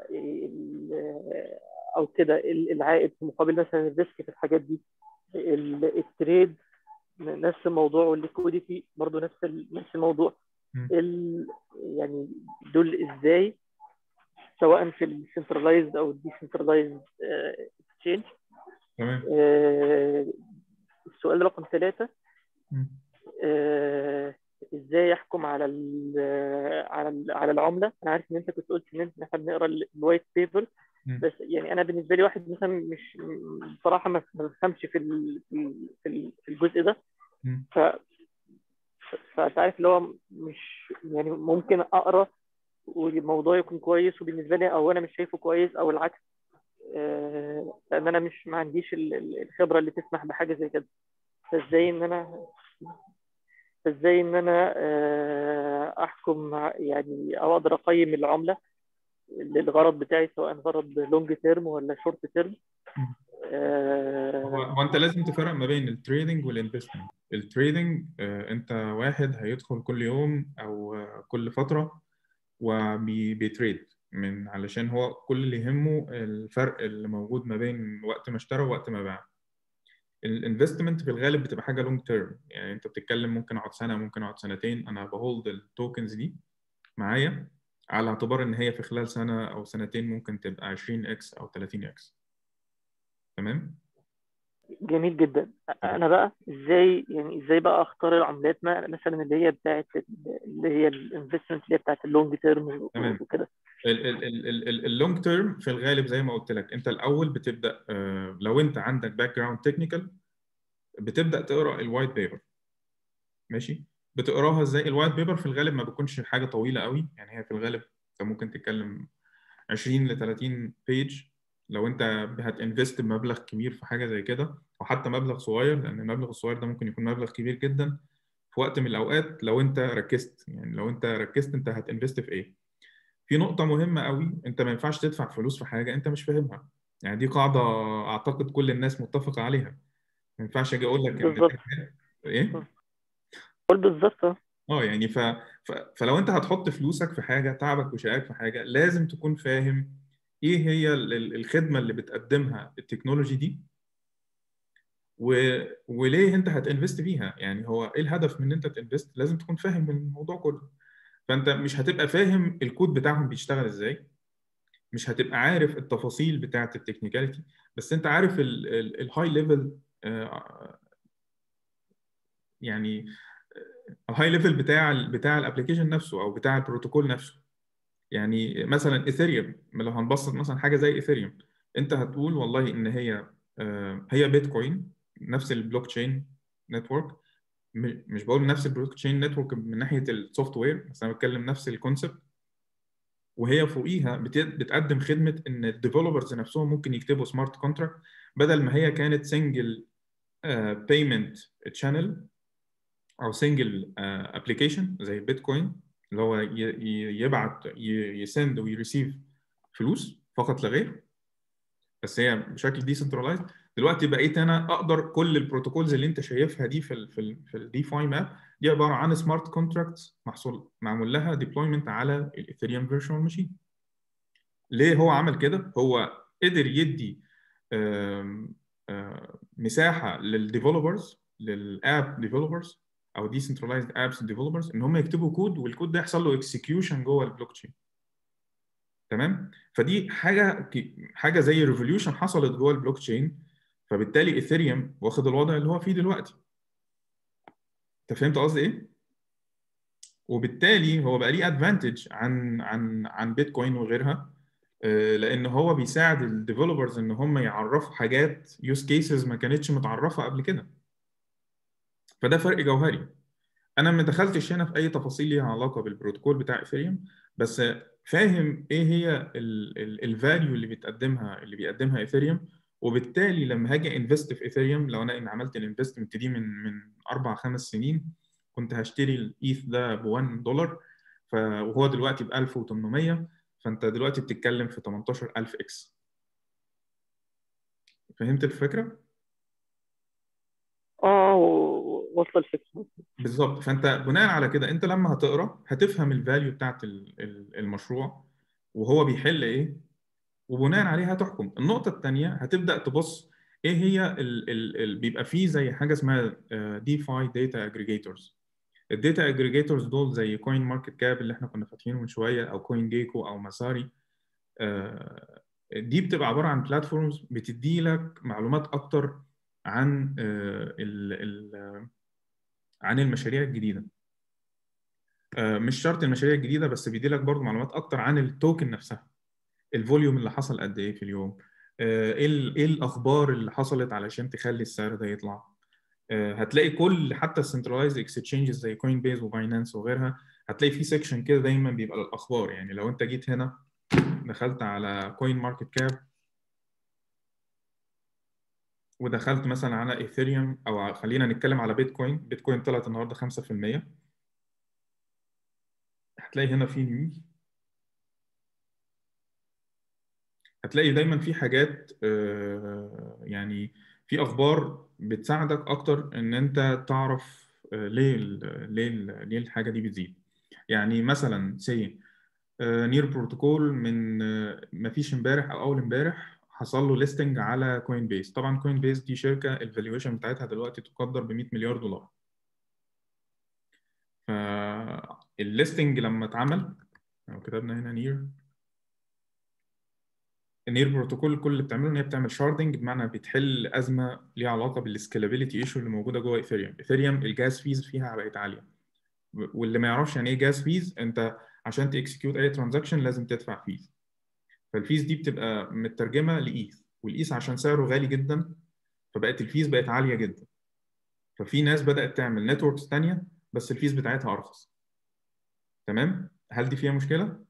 او كده العائد في مقابل مثلا الريسك في الحاجات دي التريد نفس الموضوع والليكويديتي برضه نفس نفس الموضوع يعني دول ازاي سواء في السنترلايزد او الديسنترلايزد اكسشينج تمام السؤال رقم ثلاثة ازاي يحكم على ال على ال على العمله انا عارف ان انت كنت قلت ان احنا بنقرا الوايت بيبر بس يعني انا بالنسبه لي واحد مثلا مش بصراحه ما بفهمش في في الجزء ده ف فانت عارف اللي هو مش يعني ممكن اقرا والموضوع يكون كويس وبالنسبه لي او انا مش شايفه كويس او العكس لان انا مش ما عنديش الخبره اللي تسمح بحاجه زي كده فازاي ان انا ازاي ان انا احكم يعني او اقدر اقيم العمله للغرض بتاعي سواء غرض لونج تيرم ولا شورت تيرم هو انت لازم تفرق ما بين التريدنج والانفستمنت التريدنج انت واحد هيدخل كل يوم او كل فتره وبيتريد من علشان هو كل اللي يهمه الفرق اللي موجود ما بين وقت ما اشترى ووقت ما باع الانفستمنت في الغالب بتبقى حاجه لونج تيرم يعني انت بتتكلم ممكن اقعد سنه ممكن اقعد سنتين انا بهولد التوكنز دي معايا على اعتبار ان هي في خلال سنه او سنتين ممكن تبقى 20 اكس او 30 اكس تمام جميل جدا انا بقى ازاي يعني ازاي بقى اختار العملات مثلا اللي هي بتاعت اللي هي الانفستمنت اللي هي بتاعت اللونج تيرم وكده اللونج تيرم في الغالب زي ما قلت لك انت الاول بتبدا لو انت عندك باك جراوند تكنيكال بتبدا تقرا الوايت بيبر ماشي بتقراها ازاي الوايت بيبر في الغالب ما بتكونش حاجه طويله قوي يعني هي في الغالب انت ممكن تتكلم 20 ل 30 بيج لو انت هتنفست بمبلغ كبير في حاجه زي كده او حتى مبلغ صغير لان المبلغ الصغير ده ممكن يكون مبلغ كبير جدا في وقت من الاوقات لو انت ركزت يعني لو انت ركزت انت هتنفست في ايه في نقطه مهمه قوي انت ما ينفعش تدفع فلوس في حاجه انت مش فاهمها يعني دي قاعده اعتقد كل الناس متفقه عليها ما ينفعش اجي اقول لك بالظبط ايه قول بالظبط اه يعني ف... ف... فلو انت هتحط فلوسك في حاجه تعبك وشقاك في حاجه لازم تكون فاهم ايه هي الخدمه اللي بتقدمها التكنولوجي دي و... وليه انت هتنفست فيها يعني هو ايه الهدف من ان انت تنفست لازم تكون فاهم الموضوع كله فانت مش هتبقى فاهم الكود بتاعهم بيشتغل ازاي مش هتبقى عارف التفاصيل بتاعه التكنيكاليتي بس انت عارف الهاي ليفل يعني الهاي ليفل بتاع بتاع الابلكيشن نفسه او بتاع البروتوكول نفسه يعني مثلا ايثيريوم لو هنبسط مثلا حاجه زي ايثيريوم انت هتقول والله ان هي هي بيتكوين نفس البلوك تشين نتورك مش بقول نفس البلوك تشين نتورك من ناحيه السوفت وير بس انا بتكلم نفس الكونسبت وهي فوقيها بتقدم خدمه ان الديفلوبرز نفسهم ممكن يكتبوا سمارت كونتراكت بدل ما هي كانت سنجل بيمنت تشانل او سنجل ابلكيشن زي بيتكوين اللي هو يبعت يسند ويريسيف فلوس فقط لا غير بس هي بشكل ديسنترلايزد دلوقتي بقيت انا اقدر كل البروتوكولز اللي انت شايفها دي في ال في ال في الديفاي ماب دي عباره عن سمارت كونتراكتس محصول معمول لها ديبلويمنت على الايثيريوم فيرتشوال ماشين ليه هو عمل كده هو قدر يدي آم آم مساحه للديفلوبرز للاب ديفلوبرز او ديسنترلايزد ابس ديفلوبرز ان هم يكتبوا كود والكود ده يحصل له اكسكيوشن جوه البلوك تشين تمام فدي حاجه حاجه زي ريفوليوشن حصلت جوه البلوك تشين فبالتالي ايثيريوم واخد الوضع اللي هو فيه دلوقتي انت فهمت قصدي ايه وبالتالي هو بقى ليه ادفانتج عن عن عن بيتكوين وغيرها لان هو بيساعد الديفلوبرز ان هم يعرفوا حاجات يوز كيسز ما كانتش متعرفه قبل كده فده فرق جوهري انا ما دخلتش هنا في اي تفاصيل ليها علاقه بالبروتوكول بتاع ايثيريوم بس فاهم ايه هي الفاليو اللي بتقدمها اللي بيقدمها ايثيريوم وبالتالي لما هاجي انفست في ايثيريوم لو انا ان عملت الانفستمنت دي من من اربع خمس سنين كنت هشتري الايث ده ب 1 دولار وهو دلوقتي ب 1800 فانت دلوقتي بتتكلم في 18000 اكس فهمت الفكره؟ اه وصل الفكره بالظبط فانت بناء على كده انت لما هتقرا هتفهم الفاليو بتاعت المشروع وهو بيحل ايه وبناء عليها هتحكم النقطه الثانيه هتبدا تبص ايه هي ال ال ال بيبقى فيه زي حاجه اسمها ديفاي داتا اجريجيتورز الداتا اجريجيتورز دول زي كوين ماركت كاب اللي احنا كنا فاتحينه من شويه او كوين جيكو او مساري دي بتبقى عباره عن بلاتفورمز بتدي لك معلومات اكتر عن ال ال عن المشاريع الجديده مش شرط المشاريع الجديده بس بيدي لك برضه معلومات اكتر عن التوكن نفسها الفوليوم اللي حصل قد ايه في اليوم ايه ايه الاخبار اللي حصلت علشان تخلي السعر ده يطلع هتلاقي كل حتى السنترلايز اكسشينجز زي كوين بيز وباينانس وغيرها هتلاقي في سيكشن كده دايما بيبقى للاخبار يعني لو انت جيت هنا دخلت على كوين ماركت كاب ودخلت مثلا على ايثيريوم او خلينا نتكلم على بيتكوين بيتكوين طلعت النهارده 5% هتلاقي هنا في نيوز هتلاقي دايما في حاجات يعني في اخبار بتساعدك اكتر ان انت تعرف ليه ليه ليه الحاجه دي بتزيد يعني مثلا سي نير بروتوكول من ما فيش امبارح او اول امبارح حصل له ليستنج على كوين بيس طبعا كوين بيس دي شركه الفالويشن بتاعتها دلوقتي تقدر ب 100 مليار دولار فالليستنج لما اتعمل لو كتبنا هنا نير النير بروتوكول كل اللي بتعمله ان هي بتعمل شاردنج بمعنى بتحل ازمه ليها علاقه بالسكيلابيلتي ايشو اللي موجوده جوه ايثيريوم ايثيريوم الجاز فيز فيها بقت عاليه واللي ما يعرفش يعني ايه جاز فيز انت عشان تكسكيوت اي ترانزاكشن لازم تدفع فيز فالفيز دي بتبقى مترجمه لايث والايث عشان سعره غالي جدا فبقت الفيز بقت عاليه جدا ففي ناس بدات تعمل نتوركس ثانيه بس الفيز بتاعتها ارخص تمام هل دي فيها مشكله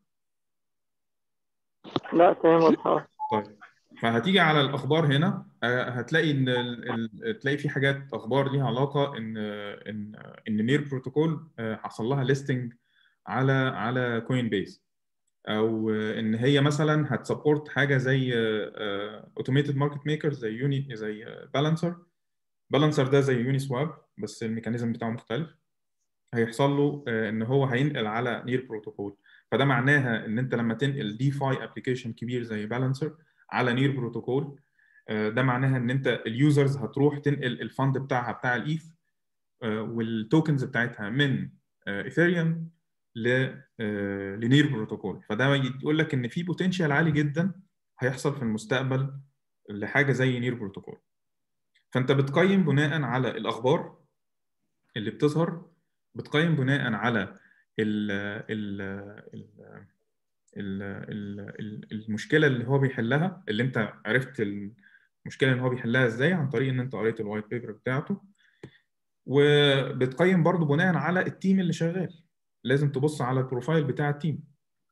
لا تمام واضحه طيب فهتيجي على الاخبار هنا هتلاقي ان ال... تلاقي في حاجات اخبار ليها علاقه ان ان ان نير بروتوكول حصل لها ليستنج على على كوين بيس او ان هي مثلا هتسبورت حاجه زي اوتوميتد ماركت ميكر زي يوني زي بالانسر بالانسر ده زي يوني سواب بس الميكانيزم بتاعه مختلف هيحصل له ان هو هينقل على نير بروتوكول فده معناها ان انت لما تنقل دي فاي ابلكيشن كبير زي بالانسر على نير بروتوكول ده معناها ان انت اليوزرز هتروح تنقل الفند بتاعها بتاع الايث والتوكنز بتاعتها من ايثيريوم لنير بروتوكول فده يقول لك ان في بوتنشال عالي جدا هيحصل في المستقبل لحاجه زي نير بروتوكول فانت بتقيم بناء على الاخبار اللي بتظهر بتقيم بناء على ال ال ال ال ال المشكله اللي هو بيحلها اللي انت عرفت المشكله اللي هو بيحلها ازاي عن طريق ان انت قريت الوايت بيبر بتاعته وبتقيم برضه بناء على التيم اللي شغال لازم تبص على البروفايل بتاع التيم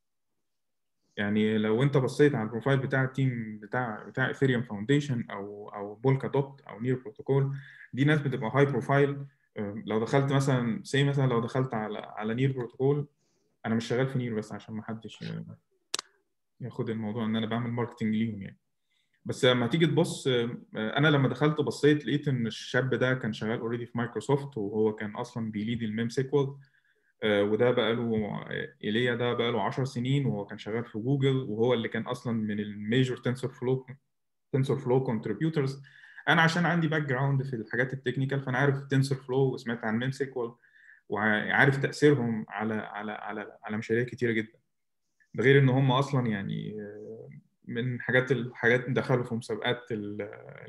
يعني لو انت بصيت على البروفايل بتاع التيم بتاع بتاع ايثيريوم فاونديشن او او بولكا دوت او نير بروتوكول دي ناس بتبقى هاي بروفايل لو دخلت مثلا سي مثلا لو دخلت على على نير بروتوكول انا مش شغال في نير بس عشان ما حدش ياخد الموضوع ان انا بعمل ماركتنج ليهم يعني بس لما تيجي تبص انا لما دخلت بصيت لقيت ان الشاب ده كان شغال اوريدي في مايكروسوفت وهو كان اصلا بيليد الميم سيكوال وده بقى له ايليا ده بقى له 10 سنين وهو كان شغال في جوجل وهو اللي كان اصلا من الميجور تنسور فلو تنسور فلو كونتريبيوترز انا عشان عندي باك جراوند في الحاجات التكنيكال فانا عارف تنسور فلو وسمعت عن ميم سيكوال وعارف تاثيرهم على على على على مشاريع كتيره جدا ده غير ان هم اصلا يعني من حاجات الحاجات دخلوا في مسابقات ال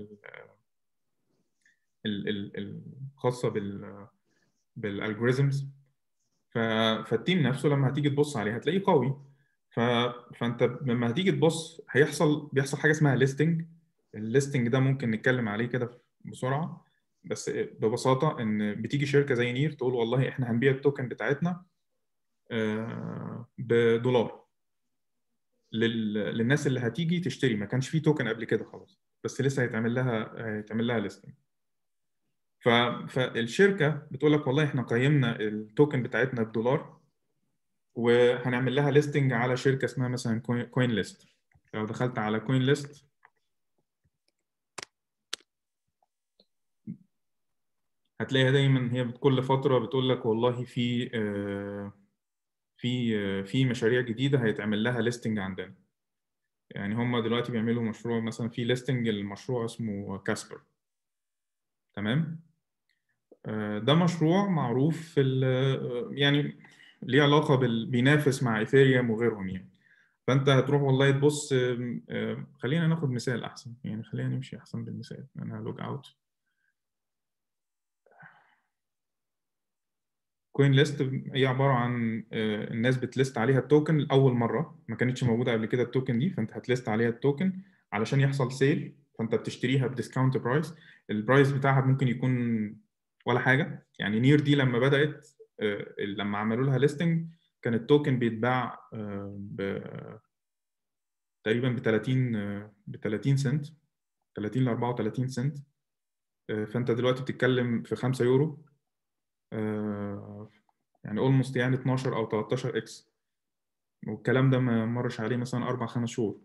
ال الخاصه بال بالالجوريزمز فالتيم نفسه لما هتيجي تبص عليه هتلاقيه قوي ف... فانت لما هتيجي تبص هيحصل بيحصل حاجه اسمها ليستنج الليستنج ده ممكن نتكلم عليه كده بسرعه بس ببساطه ان بتيجي شركه زي نير تقول والله احنا هنبيع التوكن بتاعتنا بدولار لل... للناس اللي هتيجي تشتري ما كانش فيه توكن قبل كده خلاص بس لسه هيتعمل لها هيتعمل لها ليستنج ف... فالشركه بتقول لك والله احنا قيمنا التوكن بتاعتنا بدولار وهنعمل لها ليستنج على شركه اسمها مثلا كوين ليست لو دخلت على كوين ليست هتلاقيها دايما هي كل فتره بتقول لك والله في في في مشاريع جديده هيتعمل لها ليستنج عندنا يعني هم دلوقتي بيعملوا مشروع مثلا في ليستنج المشروع اسمه كاسبر تمام ده مشروع معروف في يعني ليه علاقه بال بينافس مع ايثيريوم وغيرهم يعني فانت هتروح والله تبص خلينا ناخد مثال احسن يعني خلينا نمشي احسن بالمثال انا هلوج اوت كوين ليست هي عباره عن الناس بتليست عليها التوكن لاول مره ما كانتش موجوده قبل كده التوكن دي فانت هتليست عليها التوكن علشان يحصل سيل فانت بتشتريها بديسكاونت برايس البرايس بتاعها ممكن يكون ولا حاجه يعني نير دي لما بدات لما عملوا لها ليستنج كان التوكن بيتباع ب تقريبا ب 30 ب 30 سنت 30 ل 34 سنت فانت دلوقتي بتتكلم في 5 يورو يعني اولموست يعني 12 او 13 اكس والكلام ده ما مرش عليه مثلا اربع خمس شهور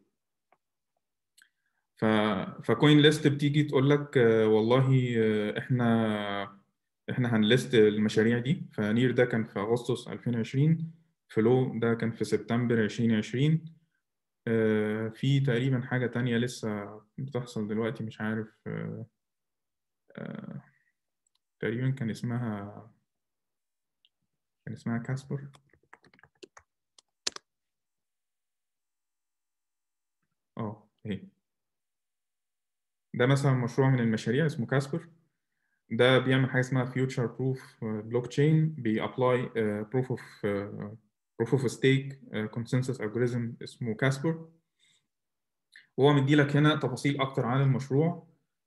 ف فكوين ليست بتيجي تقول لك والله احنا احنا هنليست المشاريع دي فنير ده كان في اغسطس 2020 فلو ده كان في سبتمبر 2020 في تقريبا حاجة تانية لسه بتحصل دلوقتي مش عارف تقريبا كان اسمها كان اسمها كاسبر اه اهي ده مثلا مشروع من المشاريع اسمه كاسبر ده بيعمل حاجه اسمها فيوتشر بروف بلوك تشين بيابلاي بروف اوف بروف اوف ستيك كونسنسس الجوريزم اسمه كاسبر وهو مدي لك هنا تفاصيل اكتر عن المشروع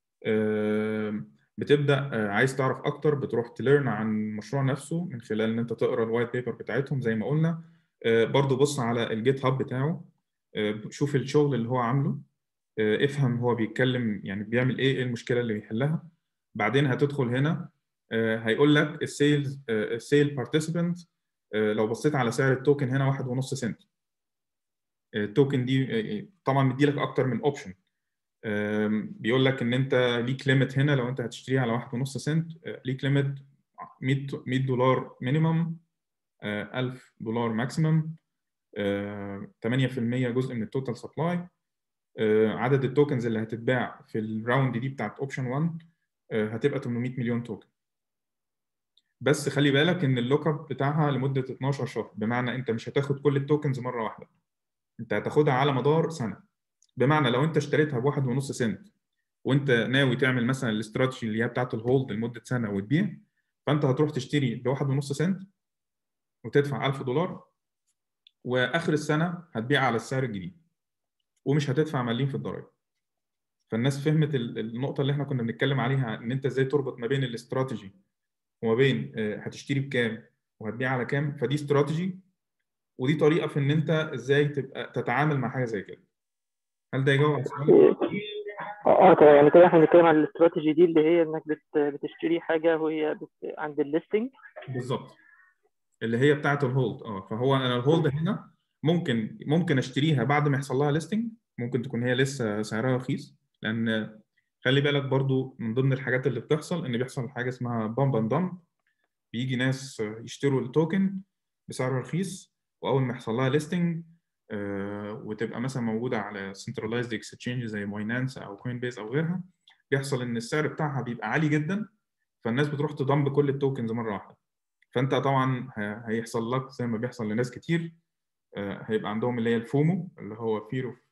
بتبدا عايز تعرف اكتر بتروح تليرن عن المشروع نفسه من خلال ان انت تقرا الوايت بيبر بتاعتهم زي ما قلنا برضو بص على الجيت هاب بتاعه شوف الشغل اللي هو عامله افهم هو بيتكلم يعني بيعمل ايه ايه المشكله اللي بيحلها بعدين هتدخل هنا هيقول لك السيلز السيل بارتيسيبنت لو بصيت على سعر التوكن هنا واحد ونص سنت التوكن دي طبعا مدي لك اكتر من اوبشن بيقول لك ان انت ليك ليميت هنا لو انت هتشتريها على واحد ونص سنت ليك ليميت 100 100 دولار مينيمم 1000 دولار ماكسيمم 8% جزء من التوتال سبلاي عدد التوكنز اللي هتتباع في الراوند دي بتاعت اوبشن 1 هتبقى 800 مليون توكن بس خلي بالك ان اللوك اب بتاعها لمده 12 شهر بمعنى انت مش هتاخد كل التوكنز مره واحده انت هتاخدها على مدار سنه بمعنى لو انت اشتريتها بواحد ونص سنت وانت ناوي تعمل مثلا الاستراتيجي اللي هي بتاعت الهولد لمده سنه وتبيع فانت هتروح تشتري بواحد ونص سنت وتدفع 1000 دولار واخر السنه هتبيع على السعر الجديد ومش هتدفع مليم في الضرايب فالناس فهمت النقطه اللي احنا كنا بنتكلم عليها ان انت ازاي تربط ما بين الاستراتيجي وما بين هتشتري بكام وهتبيع على كام فدي استراتيجي ودي طريقه في ان انت ازاي تبقى تتعامل مع حاجه زي كده هل ده يجاوب على سؤالك؟ اه طبعا يعني كده احنا بنتكلم عن الاستراتيجي دي اللي هي انك بت بتشتري حاجه وهي بت عند الليستنج بالظبط اللي هي بتاعه الهولد اه فهو انا الهولد هنا ممكن ممكن اشتريها بعد ما يحصل لها ليستنج ممكن تكون هي لسه سعرها رخيص لان خلي بالك برضو من ضمن الحاجات اللي بتحصل ان بيحصل حاجه اسمها بامب اند دمب بيجي ناس يشتروا التوكن بسعر رخيص واول ما يحصل لها ليستنج وتبقى مثلا موجوده على سنترلايزد اكسشينج زي باينانس او كوين بيس او غيرها بيحصل ان السعر بتاعها بيبقى عالي جدا فالناس بتروح تضم كل التوكنز مره واحده فانت طبعا هيحصل لك زي ما بيحصل لناس كتير هيبقى عندهم اللي هي الفومو اللي هو fear of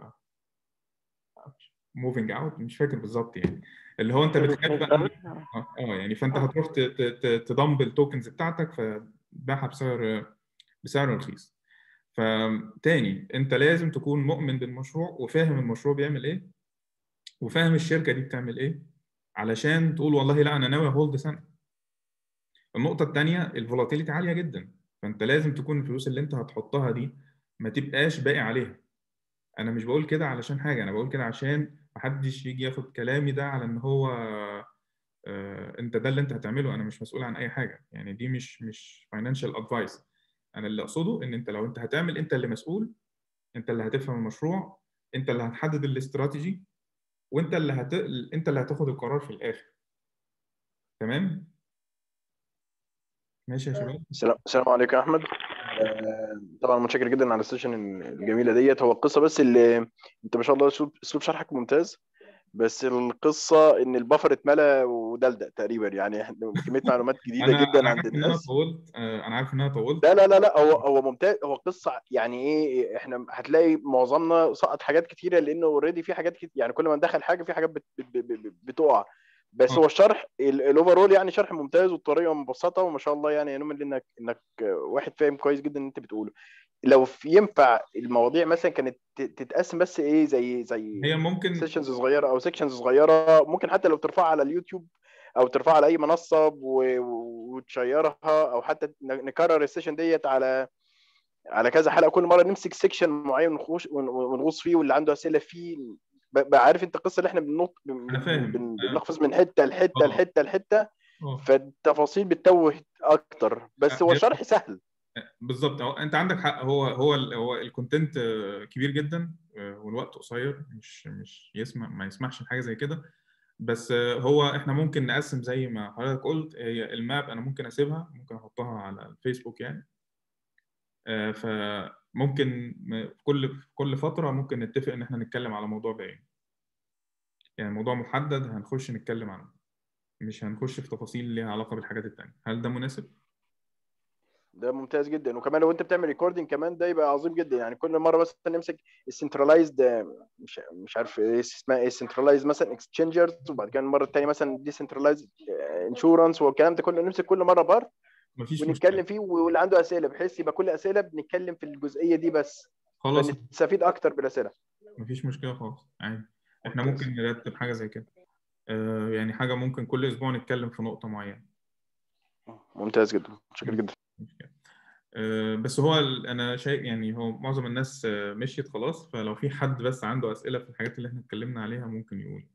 moving out مش فاكر بالظبط يعني اللي هو انت بتخاف بقى اه يعني فانت هتروح تضم التوكنز بتاعتك فتبيعها بسعر بسعر رخيص فتاني انت لازم تكون مؤمن بالمشروع وفاهم المشروع بيعمل ايه وفاهم الشركه دي بتعمل ايه علشان تقول والله لا انا ناوي هولد سنه النقطه الثانيه الفولاتيليتي عاليه جدا فانت لازم تكون الفلوس اللي انت هتحطها دي ما تبقاش باقي عليها انا مش بقول كده علشان حاجه انا بقول كده عشان محدش يجي ياخد كلامي ده على ان هو آه انت ده اللي انت هتعمله انا مش مسؤول عن اي حاجه يعني دي مش مش فاينانشال ادفايس انا اللي اقصده ان انت لو انت هتعمل انت اللي مسؤول انت اللي هتفهم المشروع انت اللي هتحدد الاستراتيجي وانت اللي هت... انت اللي هتاخد القرار في الاخر تمام ماشي يا شباب السلام السلام عليكم يا احمد طبعا متشكر جدا على السيشن الجميله ديت هو القصه بس اللي انت ما شاء الله اسلوب شرحك ممتاز بس القصه ان البفر اتملى ودلدق تقريبا يعني كميه معلومات جديده أنا جدا أنا عند عارف ان انا الناس طولت آه، انا عارف ان انا طولت لا لا لا لا هو هو ممتاز هو قصه يعني ايه احنا هتلاقي معظمنا سقط حاجات كتيره لانه اوريدي في حاجات كتير يعني كل ما ندخل حاجه في حاجات بت بت بت بتقع بس آه. هو الشرح الاوفرول يعني شرح ممتاز والطريقه مبسطه وما شاء الله يعني نؤمن انك انك واحد فاهم كويس جدا اللي انت بتقوله لو في ينفع المواضيع مثلا كانت ت- تتقسم بس ايه زي زي هي ممكن سيشنز صغيره او سيكشنز صغيره ممكن حتى لو ترفعها على اليوتيوب او ترفعها على اي منصه و- و- وتشيرها او حتى ن- نكرر السيشن ديت على على كذا حلقه كل مره نمسك سيكشن معين ونخش ون- ونغوص فيه واللي عنده اسئله فيه ب- بقى عارف انت القصه اللي احنا بننط بن- أنا فاهم. بن- بنقفز من حته لحته آه. لحته لحته آه. فالتفاصيل بتتوه اكتر بس هو هي- الشرح سهل بالظبط هو انت عندك حق هو هو ال- هو الكونتنت آه، كبير جدا آه، والوقت قصير مش مش يسمع ما يسمحش لحاجه زي كده بس آه، هو احنا ممكن نقسم زي ما حضرتك قلت هي الماب انا ممكن اسيبها ممكن احطها على الفيسبوك يعني آه، فممكن م- في كل في كل فتره ممكن نتفق ان احنا نتكلم على موضوع بعينه يعني موضوع محدد هنخش نتكلم عنه مش هنخش في تفاصيل ليها علاقه بالحاجات التانية هل ده مناسب؟ ده ممتاز جدا وكمان لو انت بتعمل ريكوردنج كمان ده يبقى عظيم جدا يعني كل مره مثلا نمسك السنترلايزد مش مش عارف ايه اسمها ايه سنترلايزد مثلا اكسشينجرز وبعد كده المره الثانيه مثلا ديسنترلايزد انشورنس والكلام ده كله نمسك كل مره بار مفيش ونتكلم مشكله فيه واللي عنده اسئله بحيث يبقى كل اسئله بنتكلم في الجزئيه دي بس خلاص فنستفيد اكتر بالاسئله مفيش مشكله خالص عادي احنا ممتاز. ممكن نرتب حاجه زي كده آه يعني حاجه ممكن كل اسبوع نتكلم في نقطه معينه ممتاز جدا شكرا جدا مشكلة. آه، بس هو ال- انا شايف يعني هو معظم الناس آه، مشيت خلاص فلو في حد بس عنده اسئله في الحاجات اللي احنا اتكلمنا عليها ممكن يقول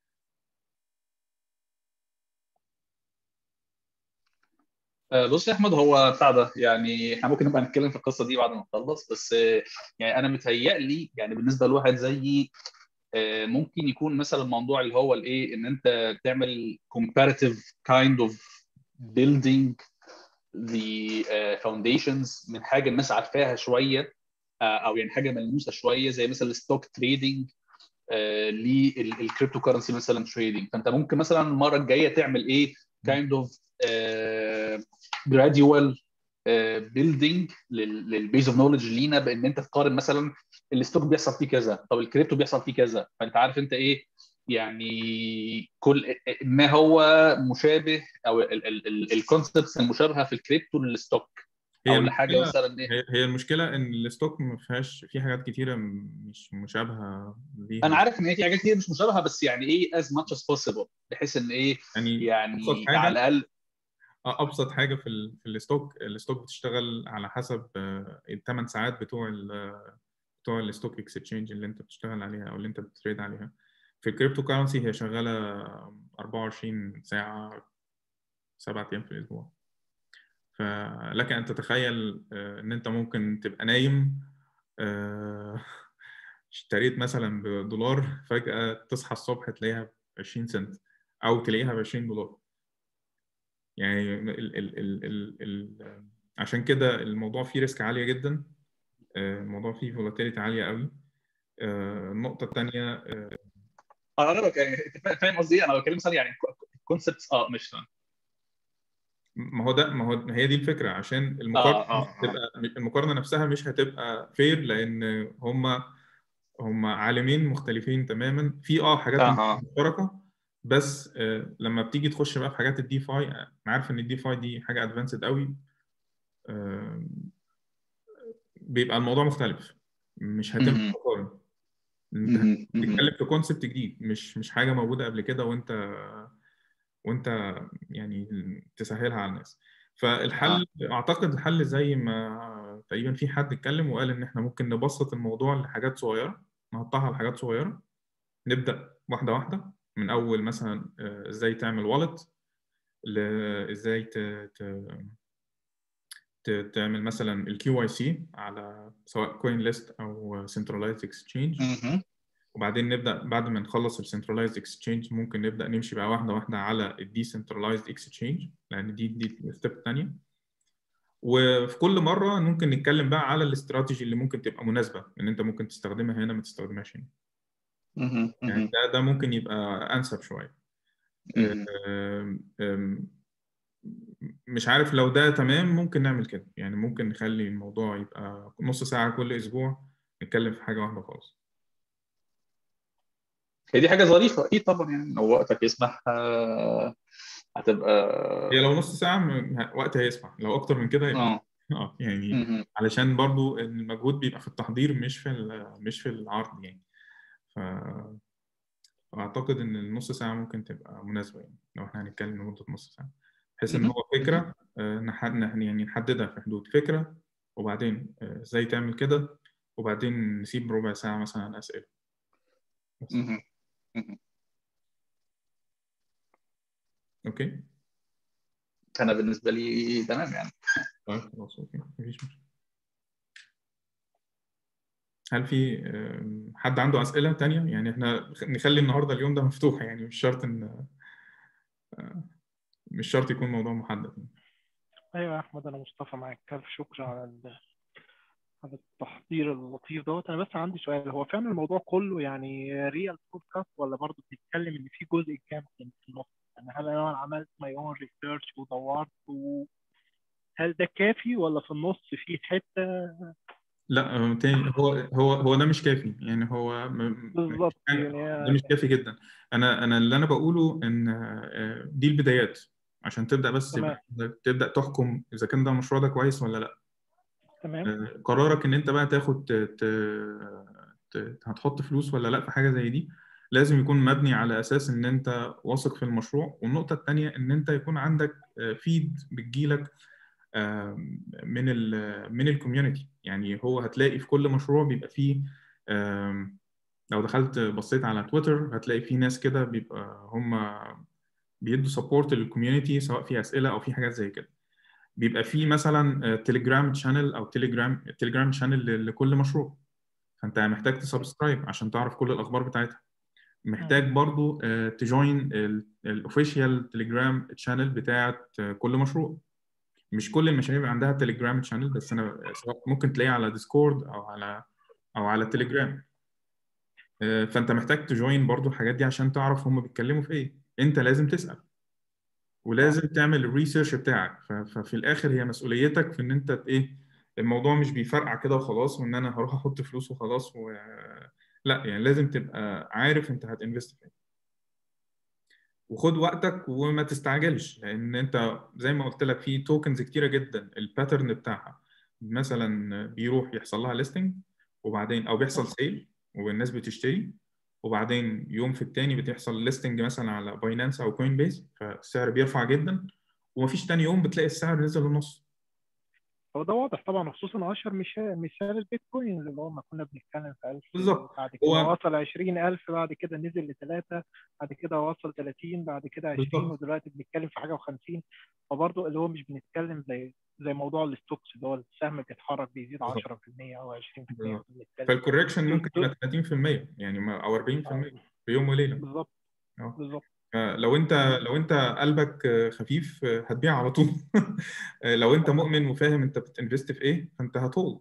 آه، بص يا احمد هو بتاع ده يعني احنا ممكن نبقى نتكلم في القصه دي بعد ما نخلص بس آه، يعني انا متهيألي يعني بالنسبه لواحد زيي آه، ممكن يكون مثلا الموضوع اللي هو الايه ان انت تعمل comparative kind of building the uh, foundations من حاجه الناس عارفاها شويه آه، او يعني حاجه ملموسه شويه زي مثلا الستوك تريدنج للكريبتو كرنسي مثلا تريدنج فانت ممكن مثلا المره الجايه تعمل ايه kind of uh, gradual بيلدينج للبيز اوف نولج لينا بان انت تقارن مثلا الستوك بيحصل فيه كذا طب الكريبتو بيحصل فيه كذا فانت عارف انت ايه يعني كل ما هو مشابه او الكونسبتس المشابهه في الكريبتو للستوك او لحاجه مثلا ايه هي المشكله ان الستوك ما فيهاش في حاجات كتيره مش مشابهه ليها انا عارف ان هي في حاجات كتير مش مشابهه بس يعني ايه as much as possible بحيث ان ايه يعني, يعني على الاقل ابسط حاجه في في الستوك الستوك بتشتغل على حسب الثمان ساعات بتوع بتوع الستوك اكسشينج اللي انت بتشتغل عليها او اللي انت بتريد عليها في الكريبتو كارنسي هي شغاله 24 ساعه سبعة ايام في الاسبوع فلك ان تتخيل ان انت ممكن تبقى نايم اشتريت مثلا بدولار فجاه تصحى الصبح تلاقيها ب 20 سنت او تلاقيها ب 20 دولار يعني ال ال ال ال ال عشان كده الموضوع فيه ريسك عاليه جدا الموضوع فيه فولاتيليتي عاليه قوي النقطه الثانيه انا يعني فاهم قصدي انا بتكلم مثلا يعني الكونسبتس اه مش فاهم ما هو ده ما هو هي دي الفكره عشان المقارنه آه آه تبقى المقارنه نفسها مش هتبقى فير لان هم هم عالمين مختلفين تماما في اه حاجات آه. مشتركه بس آه لما بتيجي تخش بقى في حاجات الدي فاي انا عارف ان الدي فاي دي حاجه ادفانسد قوي آه بيبقى الموضوع مختلف مش هتبقى مقارن انت بتتكلم في كونسبت جديد مش مش حاجه موجوده قبل كده وانت وانت يعني تسهلها على الناس فالحل آه. اعتقد الحل زي ما تقريبا في حد اتكلم وقال ان احنا ممكن نبسط الموضوع لحاجات صغيره نحطها لحاجات صغيره نبدا واحده واحده من اول مثلا ازاي تعمل والت ازاي ت... ت... تعمل مثلا الكيو اي سي على سواء كوين ليست او سنترلايزد اكسشينج وبعدين نبدا بعد ما نخلص السنترلايزد اكسشينج ممكن نبدا نمشي بقى واحده واحده على الديسنترلايزد اكسشينج لان دي دي الستيب الثانيه وفي كل مره ممكن نتكلم بقى على الاستراتيجي اللي ممكن تبقى مناسبه ان انت ممكن تستخدمها هنا ما تستخدمهاش هنا يعني ده ده ممكن يبقى انسب شويه مش عارف لو ده تمام ممكن نعمل كده يعني ممكن نخلي الموضوع يبقى نص ساعه كل اسبوع نتكلم في حاجه واحده خالص هي دي حاجه ظريفه اكيد طبعا يعني لو وقتك يسمح هتبقى هي لو نص ساعه وقت هيسمح لو اكتر من كده اه اه يعني علشان برضو المجهود بيبقى في التحضير مش في مش في العرض يعني ف اعتقد ان النص ساعه ممكن تبقى مناسبه يعني لو احنا هنتكلم لمده نص ساعه بحيث ان هو فكره يعني نحددها في حدود فكره وبعدين ازاي تعمل كده وبعدين نسيب ربع ساعه مثلا اسئله اوكي انا بالنسبه لي تمام يعني طيب خلاص اوكي مفيش مشكله هل في حد عنده اسئله تانية يعني احنا نخلي النهارده اليوم ده مفتوح يعني مش شرط ان مش شرط يكون موضوع محدد ايوه يا احمد انا مصطفى معاك الف شكر على على التحضير اللطيف دوت انا بس عندي سؤال هو فعلا الموضوع كله يعني ريال بودكاست ولا برضه بتتكلم ان في جزء كام في النص يعني هل انا عملت ماي اون ريسيرش ودورت و... هل ده كافي ولا في النص في حته لا تاني هو هو هو ده مش كافي يعني هو بالظبط يعني ده مش كافي جدا انا انا اللي انا بقوله ان دي البدايات عشان تبدا بس تمام. تبدا تحكم اذا كان ده المشروع ده كويس ولا لا تمام قرارك ان انت بقى تاخد ت... ت... ت... هتحط فلوس ولا لا في حاجه زي دي لازم يكون مبني على اساس ان انت واثق في المشروع والنقطه الثانيه ان انت يكون عندك فيد بتجيلك من ال من الكوميونتي يعني هو هتلاقي في كل مشروع بيبقى فيه لو دخلت بصيت على تويتر هتلاقي في ناس كده بيبقى هم بيدوا سبورت للكوميونتي سواء في اسئله او في حاجات زي كده بيبقى في مثلا تليجرام شانل او تليجرام تليجرام شانل لكل مشروع فانت محتاج تسبسكرايب عشان تعرف كل الاخبار بتاعتها محتاج برضو تجوين الاوفيشال تليجرام شانل بتاعت كل مشروع مش كل المشاريع عندها تليجرام شانل بس انا ممكن تلاقيه على ديسكورد او على او على تليجرام فانت محتاج تجوين برضو الحاجات دي عشان تعرف هم بيتكلموا في ايه انت لازم تسال ولازم تعمل الريسيرش بتاعك ففي الاخر هي مسؤوليتك في ان انت ايه الموضوع مش بيفرقع كده وخلاص وان انا هروح احط فلوس وخلاص و... لا يعني لازم تبقى عارف انت هتنفست فين وخد وقتك وما تستعجلش لان انت زي ما قلت لك في توكنز كتيره جدا الباترن بتاعها مثلا بيروح يحصل لها ليستنج وبعدين او بيحصل سيل والناس بتشتري وبعدين يوم في التاني بتحصل ليستنج مثلا على باينانس او كوين بيس فالسعر بيرفع جدا ومفيش تاني يوم بتلاقي السعر نزل للنص هو ده واضح طبعا خصوصا اشهر مثال مثال البيتكوين اللي هو ما كنا بنتكلم في 1000 بالظبط بعد كده هو- وصل 20000 بعد كده نزل لثلاثة بعد كده وصل 30 بعد كده 20 بالظبط. ودلوقتي بنتكلم في حاجه و50 فبرضه اللي هو مش بنتكلم زي زي موضوع الستوكس اللي هو السهم بيتحرك بيزيد 10% او 20% بالظبط. بنتكلم فالكوركشن ممكن يبقى 30% يعني ما- او 40% في يوم وليله بالظبط أه. بالظبط لو انت لو انت قلبك خفيف هتبيع على طول لو انت مؤمن وفاهم انت بتنفست في ايه فانت هتولد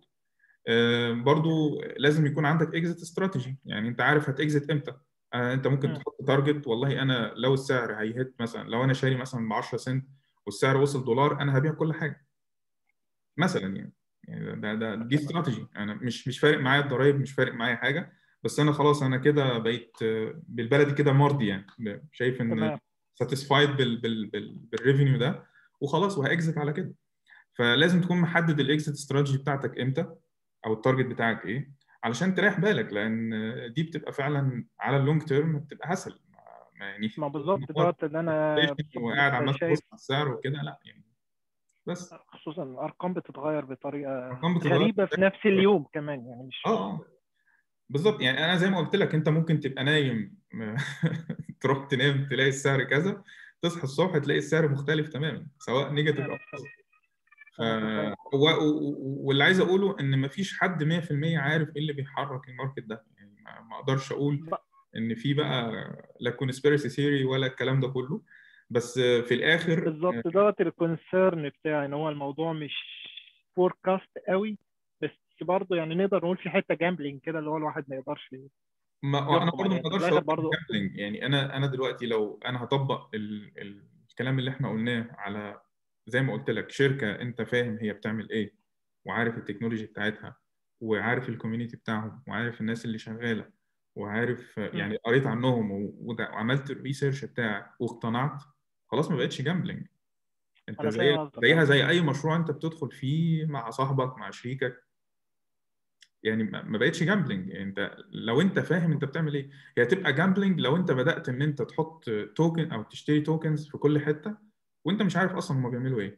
برضو لازم يكون عندك اكزيت استراتيجي يعني انت عارف هتكزيت امتى انت ممكن م. تحط تارجت والله انا لو السعر هيهت مثلا لو انا شاري مثلا ب 10 سنت والسعر وصل دولار انا هبيع كل حاجه مثلا يعني يعني ده ده دي استراتيجي انا مش مش فارق معايا الضرايب مش فارق معايا حاجه بس انا خلاص انا كده بقيت بالبلدي كده مرضي يعني شايف ان تمام ساتيسفايد بال بال بال بالريفينيو ده وخلاص وهاكزت على كده فلازم تكون محدد الاكزيت استراتيجي بتاعتك امتى او التارجت بتاعك ايه علشان تريح بالك لان دي بتبقى فعلا على اللونج تيرم بتبقى هسل ما يعني ما بالظبط دوت اللي انا وقاعد عمال شايف تبص على السعر وكده لا يعني بس خصوصا الارقام بتتغير بطريقه أرقام بتتغير غريبه في نفس اليوم كمان يعني مش اه اه بالظبط يعني انا زي ما قلت لك انت ممكن تبقى نايم تروح تنام تلاقي السعر كذا تصحى الصبح تلاقي السعر مختلف تماما سواء نيجاتيف او بوزيتيف ف... و... و... واللي عايز اقوله ان مفيش حد 100% عارف ايه اللي بيحرك الماركت ده يعني ما, ما اقدرش اقول ان في بقى لا كونسبيرسي ثيوري ولا الكلام ده كله بس في الاخر بالظبط دوت الكونسيرن بتاعي ان هو الموضوع مش فوركاست قوي بس برضه يعني نقدر نقول في حته جامبلينج كده اللي هو الواحد ما يقدرش ما انا برضه ما يعني. اقدرش الآخر اقول برضه- جامبلينج يعني انا انا دلوقتي لو انا هطبق ال... ال... الكلام اللي احنا قلناه على زي ما قلت لك شركه انت فاهم هي بتعمل ايه وعارف التكنولوجي بتاعتها وعارف الكوميونتي بتاعهم وعارف الناس اللي شغاله وعارف يعني قريت عنهم و- وده- وعملت الريسيرش بتاعك واقتنعت خلاص ما بقتش جامبلينج انت أنا زي فاهم قصدك. زيها زي اي مشروع انت بتدخل فيه مع صاحبك مع شريكك يعني ما ما بقتش جامبلينج يعني انت لو انت فاهم انت بتعمل ايه هي هتبقى جامبلينج لو انت بدات ان انت تحط توكن او تشتري توكنز في كل حته وانت مش عارف اصلا هما بيعملوا ايه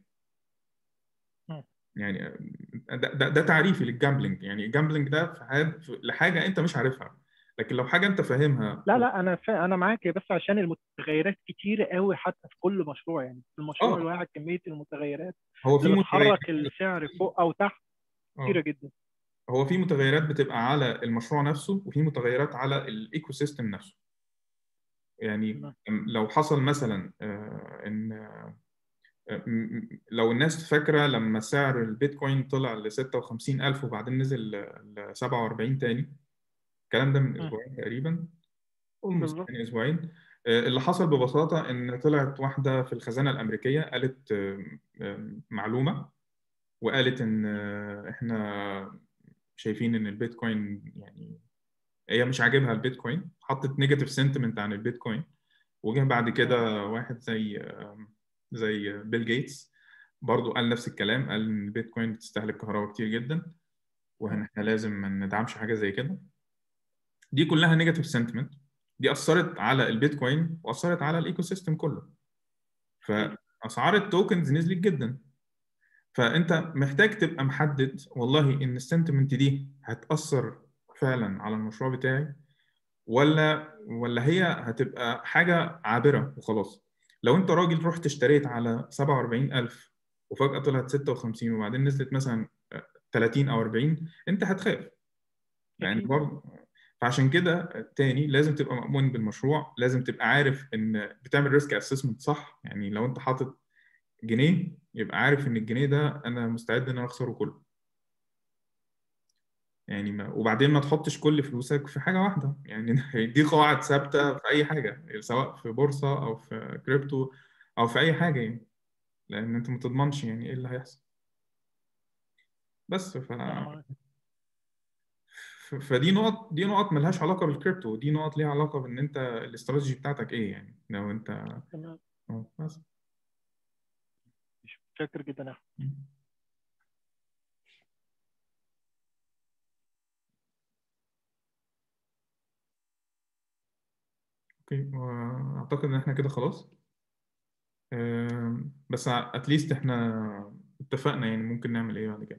مم. يعني ده, ده, ده تعريفي للجامبلينج يعني الجامبلينج ده في حاجة في- لحاجه انت مش عارفها لكن لو حاجه انت فاهمها لا لا انا فا... انا معاك بس عشان المتغيرات كتيره قوي حتى في كل مشروع يعني في المشروع آه. الواحد كميه المتغيرات هو في اللي بتحرك متغيرات السعر فوق او تحت آه. كتيره جدا هو في متغيرات بتبقى على المشروع نفسه وفي متغيرات على الايكو سيستم نفسه يعني نعم. لو حصل مثلا آه، ان آه، م- لو الناس فاكره لما سعر البيتكوين طلع ل 56000 وبعدين نزل ل 47 تاني الكلام ده من م. اسبوعين تقريبا almost بالظبط. يعني اسبوعين آه، اللي حصل ببساطه ان طلعت واحده في الخزانه الامريكيه قالت آه، آه، معلومه وقالت ان آه، احنا شايفين ان البيتكوين يعني هي مش عاجبها البيتكوين حطت نيجاتيف سنتمنت عن البيتكوين وجه بعد كده واحد زي آم، زي بيل جيتس برضو قال نفس الكلام قال ان البيتكوين بتستهلك كهرباء كتير جدا وان احنا لازم ما ندعمش حاجه زي كده دي كلها نيجاتيف سنتمنت دي اثرت على البيتكوين واثرت على الايكو سيستم كله فاسعار التوكنز نزلت جدا فانت محتاج تبقى محدد والله ان السنتمنت دي هتاثر فعلا على المشروع بتاعي ولا ولا هي هتبقى حاجه عابره وخلاص لو انت راجل رحت اشتريت على 47000 وفجاه طلعت 56 وبعدين نزلت مثلا 30 او 40 انت هتخاف يعني أكيد. برضه فعشان كده تاني لازم تبقى مأمون بالمشروع لازم تبقى عارف ان بتعمل ريسك اسسمنت صح يعني لو انت حاطط جنيه يبقى عارف ان الجنيه ده انا مستعد ان انا اخسره كله يعني ما وبعدين ما تحطش كل فلوسك في حاجه واحده يعني دي قواعد ثابته في اي حاجه سواء في بورصه او في كريبتو او في اي حاجه يعني لان انت ما تضمنش يعني ايه اللي هيحصل بس ف... ف... فدي نقط دي نقط ملهاش علاقه بالكريبتو دي نقط ليها علاقه بان انت الاستراتيجي بتاعتك ايه يعني لو انت تمام اه بس شاكر جدا يا احمد اوكي اعتقد ان احنا كده خلاص بس اتليست احنا اتفقنا يعني ممكن نعمل ايه بعد كده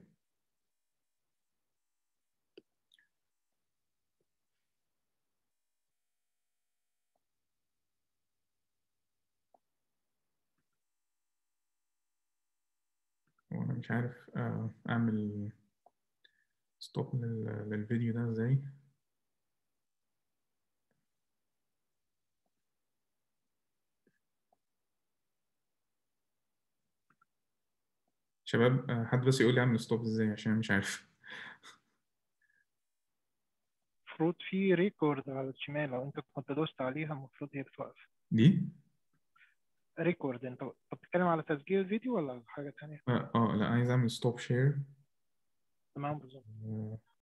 وانا مش عارف اعمل ستوب للفيديو ده ازاي شباب حد بس يقول لي اعمل ستوب ازاي عشان مش عارف المفروض في ريكورد على الشمال لو انت كنت دوست عليها المفروض هي بتوقف دي ريكورد انت بتتكلم على تسجيل الفيديو ولا حاجه ثانيه اه, آه لا عايز اعمل ستوب شير تمام بالظبط